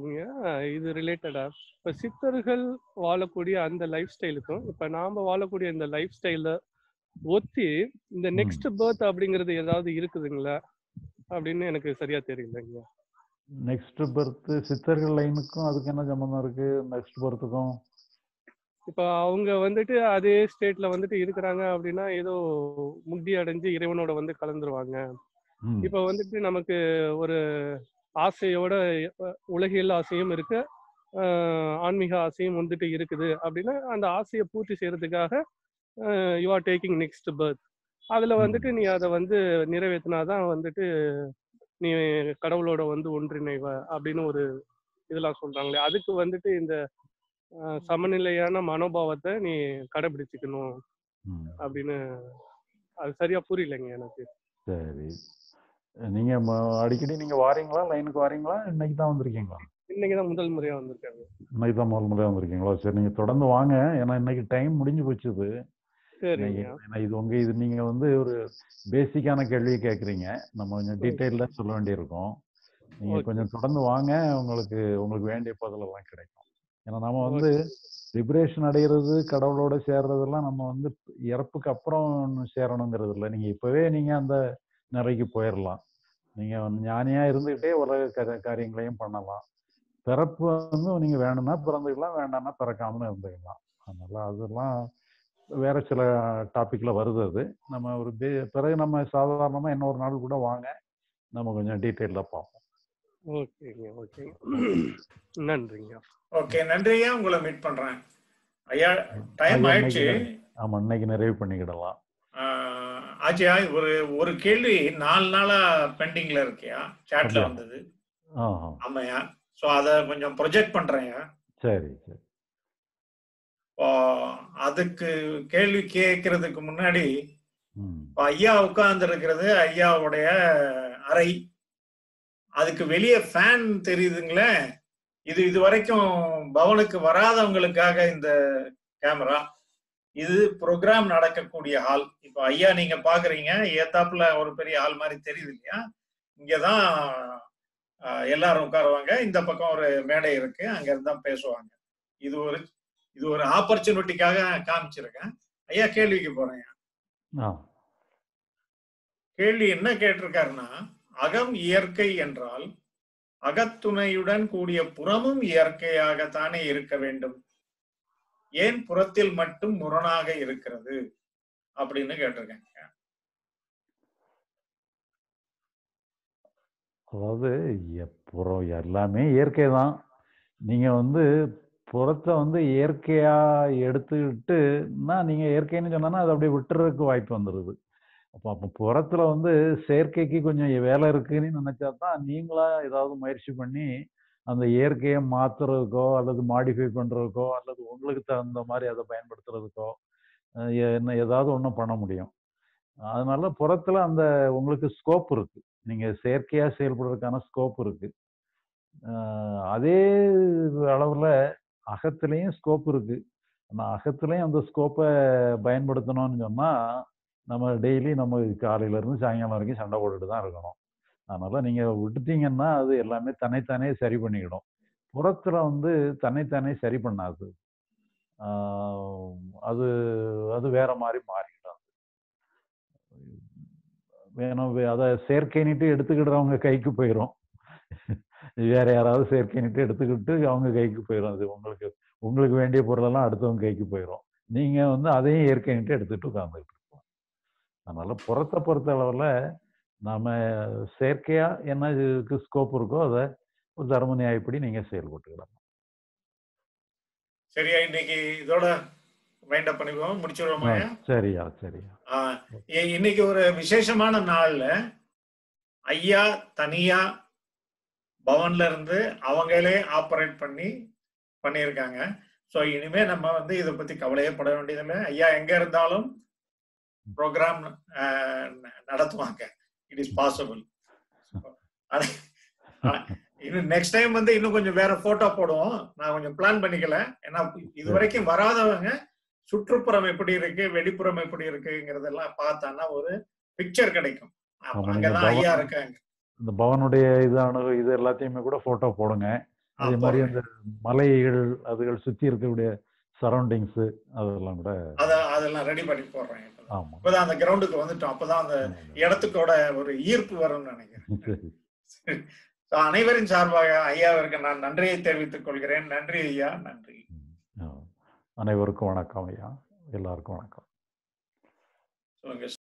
இது ரிலேட்டடா இப்ப சித்தர்கள் வாழக்கூடிய அந்த லைஃப் ஸ்டைலுக்கும் இப்ப நாம வாழக்கூடிய இந்த லைஃப் ஸ்டைல ஒத்தி இந்த நெக்ஸ்ட் பர்த் அப்படிங்கிறது ஏதாவது இருக்குதுங்களா அப்படின்னு எனக்கு சரியா தெரியலங்க நெக்ஸ்ட் பர்த் சித்தர்கள் லைனுக்கும் அதுக்கு என்ன சம்மந்தம் இருக்கு நெக்ஸ்ட் பர்த்துக்கும் இப்ப அவங்க வந்துட்டு அதே ஸ்டேட்ல வந்துட்டு இருக்கிறாங்க அப்படின்னா ஏதோ முக்தி அடைஞ்சு இறைவனோட வந்து கலந்துருவாங்க ம். இப்ப வந்துட்டு நமக்கு ஒரு ஆசையோட அஹ், உலகியல் ஆசையும் இருக்கு ஆஹ், ஆன்மீக ஆசையும் வந்துட்டு இருக்குது அப்படின்னா அந்த ஆசையை பூர்த்தி செய்யறதுக்காக you are taking next birth அதுல வந்துட்டு நீ அதை வந்து நிறைவேற்றினாதான் வந்துட்டு நீ கடவுளோட வந்து ஒன்றிணைவ அப்படின்னு ஒரு இதெல்லாம் சொல்றாங்களே அதுக்கு வந்துட்டு இந்த ஆஹ், சமநிலையான மனோபாவத்தை நீ கடைபிடிச்சுக்கணும் அப்படின்னு அது சரியா புரியலைங்க எனக்கு சரி நீங்க ம- அடிக்கடி நீங்க வாரீங்களா லைனுக்கு வாரீங்களா இன்னைக்கு தான் வந்திருக்கீங்களா இன்னைக்குதான் முதல் முறையா வந்திருக்காங்க இன்னைக்கு தான் முதல் முறையா வந்திருக்கீங்களா சரி நீங்க தொடர்ந்து வாங்க ஏன்னா இன்னைக்கு டைம் முடிஞ்சு போச்சு இது இன்னைக்கு சரிங்க ஏன்னா இது உங்க இது நீங்க வந்து ஒரு பேசிக்கான கேள்வியை கேட்குறீங்க நம்ம கொஞ்சம் டீட்டெயில்டாக சொல்ல வேண்டியிருக்கும் நீங்க ஓகே கொஞ்சம் தொடர்ந்து வாங்க உங்களுக்கு உங்களுக்கு வேண்டிய பதில் எல்லாம் கிடைக்கும் ஏன்னா நம்ம வந்து லிபரேஷன் அடைகிறது கடவுளோட சேர்றதெல்லாம் நம்ம வந்து இறப்புக்கு அப்புறம் சேரணுங்கிறது இல்லை நீங்க இப்பவே நீங்க அந்த நிலைக்கு போயிடலாம் நீங்க வந்து ஞானியா இருந்துகிட்டே உலக கர- காரியங்களையும் பண்ணலாம் பிறப்பு வந்து நீங்க வேணும்னா பிறந்துக்கலாம் வேண்டாம்னா பிறக்காமலும் இருந்துக்கலாம் அதனால அதெல்லாம் வேற சில டாபிக்ல வருது அது நம்ம ஒரு பே- பிறகு நம்ம சாதாரணமா இன்னொரு நாள் கூட வாங்க நம்ம கொஞ்சம் டீட்டெயிலாக பார்ப்போம் ஓகேங்க ஓகேங்க நன்றிங்க ஓகே நன்றியா உங்களை மீட் பண்றேன் ஐயா டைம் ஐயா, ஆயிடுச்சு இன்னைக்கு ஆமா இன்னைக்கு நிறைவு பண்ணிக்கிடலாம் ஆஹ், ஆச்சியா ஒரு ஒரு கேள்வி நாலு நாளா பெண்டிங்ல இருக்கியா சாட்ல அப்படியா? வந்தது ஆஹா ஆமாய்யா ஸோ அதை கொஞ்சம் ப்ரொஜெக்ட் பண்றேன்யா சரி சரி இப்போ அதுக்கு கேள்வி கேட்கறதுக்கு முன்னாடி ம் இப்போ ஐயா உட்கார்ந்து இருக்கிறது ஐயாவுடைய அறை அதுக்கு வெளியே ஃபேன் தெரியுதுங்களே இது இது வரைக்கும் பவனுக்கு வராதவங்களுக்காக இந்த கேமரா இது ப்ரோக்ராம் நடக்கக்கூடிய ஹால் இப்போ ஐயா நீங்க பாக்குறீங்க ஏத்தாப்புல ஒரு பெரிய ஹால் மாதிரி தெரியுது இல்லையா இங்கதான் ஆஹ், எல்லாரும் உட்காருவாங்க இந்த பக்கம் ஒரு மேடை இருக்கு அங்க இருந்தா பேசுவாங்க இது ஒரு இது ஒரு ஆப்பர்ச்சுனிட்டிக்காக காமிச்சிருக்கேன் ஐயா கேள்விக்கு போறேன் ஆ கேள்வி என்ன கேட்டிருக்காருன்னா அகம் இயற்கை என்றால் அகத்துணையுடன் கூடிய புறமும் இயற்கையாகத்தானே இருக்க வேண்டும் ஏன் புறத்தில் மட்டும் முரணாக இருக்கிறது அப்படின்னு கேட்டிருக்காங்க அதாவது எ- புறம் எல்லாமே இயற்கை தான் நீங்க வந்து புறத்தை வந்து இயற்கையா எடுத்துக்கிட்டுன்னா நீங்க இயற்கைன்னு சொன்னா அது அப்படியே விட்டுறதுக்கு வாய்ப்பு வந்துடுது அப்போ அப்போ புறத்துல வந்து செயற்கைக்கு கொஞ்சம் வேலை இருக்குன்னு நினைச்சா தான் நீங்களா ஏதாவது முயற்சி பண்ணி அந்த இயற்கையை மாத்துறதுக்கோ அல்லது மாடிஃபை பண்றதுக்கோ அல்லது உங்களுக்கு தகுந்த மாதிரி அதை பயன்படுத்துறதுக்கோ அஹ் எ- என்ன ஏதாவது ஒன்றும் பண்ண முடியும் அதனால புறத்துல அந்த உங்களுக்கு ஸ்கோப் இருக்கு நீங்க செயற்கையா செயல்படுறதுக்கான ஸ்கோப் இருக்கு அஹ் அதே அளவுல அகத்திலையும் ஸ்கோப் இருக்கு ஆனா அகத்திலையும் அந்த ஸ்கோப்பை பயன்படுத்தணும்னு சொன்னா நம்ம டெய்லி நம்ம காலையில இருந்து சாயங்காலம் வரைக்கும் சண்டை போட்டுட்டு தான் இருக்கணும் அதனால நீங்க விட்டுட்டீங்கன்னா அது எல்லாமே தன்னைத்தானே சரி பண்ணிக்கிடும் புறத்துல வந்து தன்னைத்தானே சரி பண்ணாது ஆஹ் அது அது வேற மாதிரி மாறிடும் வேணும் வே- அதை செயற்கைன்னுட்டு எடுத்துக்கிடுறவங்க கைக்கு போயிடும் வேற யாராவது செயற்கைன்னுட்டு எடுத்துக்கிட்டு அவங்க கைக்கு போயிடும் அது உங்களுக்கு உங்களுக்கு வேண்டிய பொருளெல்லாம் அடுத்தவங்க கைக்கு போயிடும் நீங்க வந்து அதையும் இயற்கைன்ட்டு எடுத்துட்டு உட்காந்துக்கிட்டு இருக்கலாம் அதனால புறத்தை பொறுத்த அளவுல நாம செயற்கையா என்ன இதுக்கு ஸ்கோப் இருக்கோ அதை ஒரு தர்ம நியாயப்படி நீங்க செயல்பட்டுக்கலாம் சரியா இன்னைக்கு இதோட வைண்ட் அப் பண்ணிக்குவோம் முடிச்சிருவோமா ஆ, சரியா சரியா ஆஹ் இ- இன்னைக்கு ஒரு விசேஷமான நாள்ல ஐயா தனியா பவன்ல இருந்து அவங்களே ஆப்ரேட் பண்ணி பண்ணியிருக்காங்க ஸோ இனிமே நம்ம வந்து இதை பத்தி கவலையே பட வேண்டியதில்லை ஐயா எங்க இருந்தாலும் ப்ரோக்ராம் நடத்துவாங்க இட் இஸ் பாசிபிள் இன்னும் நெக்ஸ்ட் டைம் வந்து இன்னும் கொஞ்சம் வேற போட்டோ போடுவோம் நான் கொஞ்சம் பிளான் பண்ணிக்கல ஏன்னா இது வரைக்கும் வராதவங்க சுற்றுப்புறம் எப்படி இருக்கு வெளிப்புறம் எப்படி இருக்குங்கிறதெல்லாம் பார்த்தான்னா ஒரு பிக்சர் கிடைக்கும் அப்ப ஆமா நீங்க அங்கதான் ஐயா பவன் இருக்காங்க இந்த பவனுடைய இது அணு இது எல்லாத்தையுமே கூட போட்டோ போடுங்க ஆ, அதே மாதிரி போடுறேன். அந்த மலைகள் அதுகள் சுத்தி இருக்கக்கூடிய சரௌண்டிங்ஸ் அதெல்லாம் கூட அத அதெல்லாம் ரெடி பண்ணி போடுறேன் இப்பதான். ஆமா இப்பதான் அந்த கிரவுண்டுக்கு வந்துட்டோம் அப்பதான் அந்த இடத்துக்கோட ஒரு ஈர்ப்பு வரும்னு நினைக்கிறேன் சரி So, அனைவரின் சார்பாக ஐயாவிற்கு நான் நன்றியை தெரிவித்துக் கொள்கிறேன் நன்றி ஐயா நன்றி ஆ. அனைவருக்கும் வணக்கம் ஐயா எல்லாருக்கும் வணக்கம் சொல்லுங்க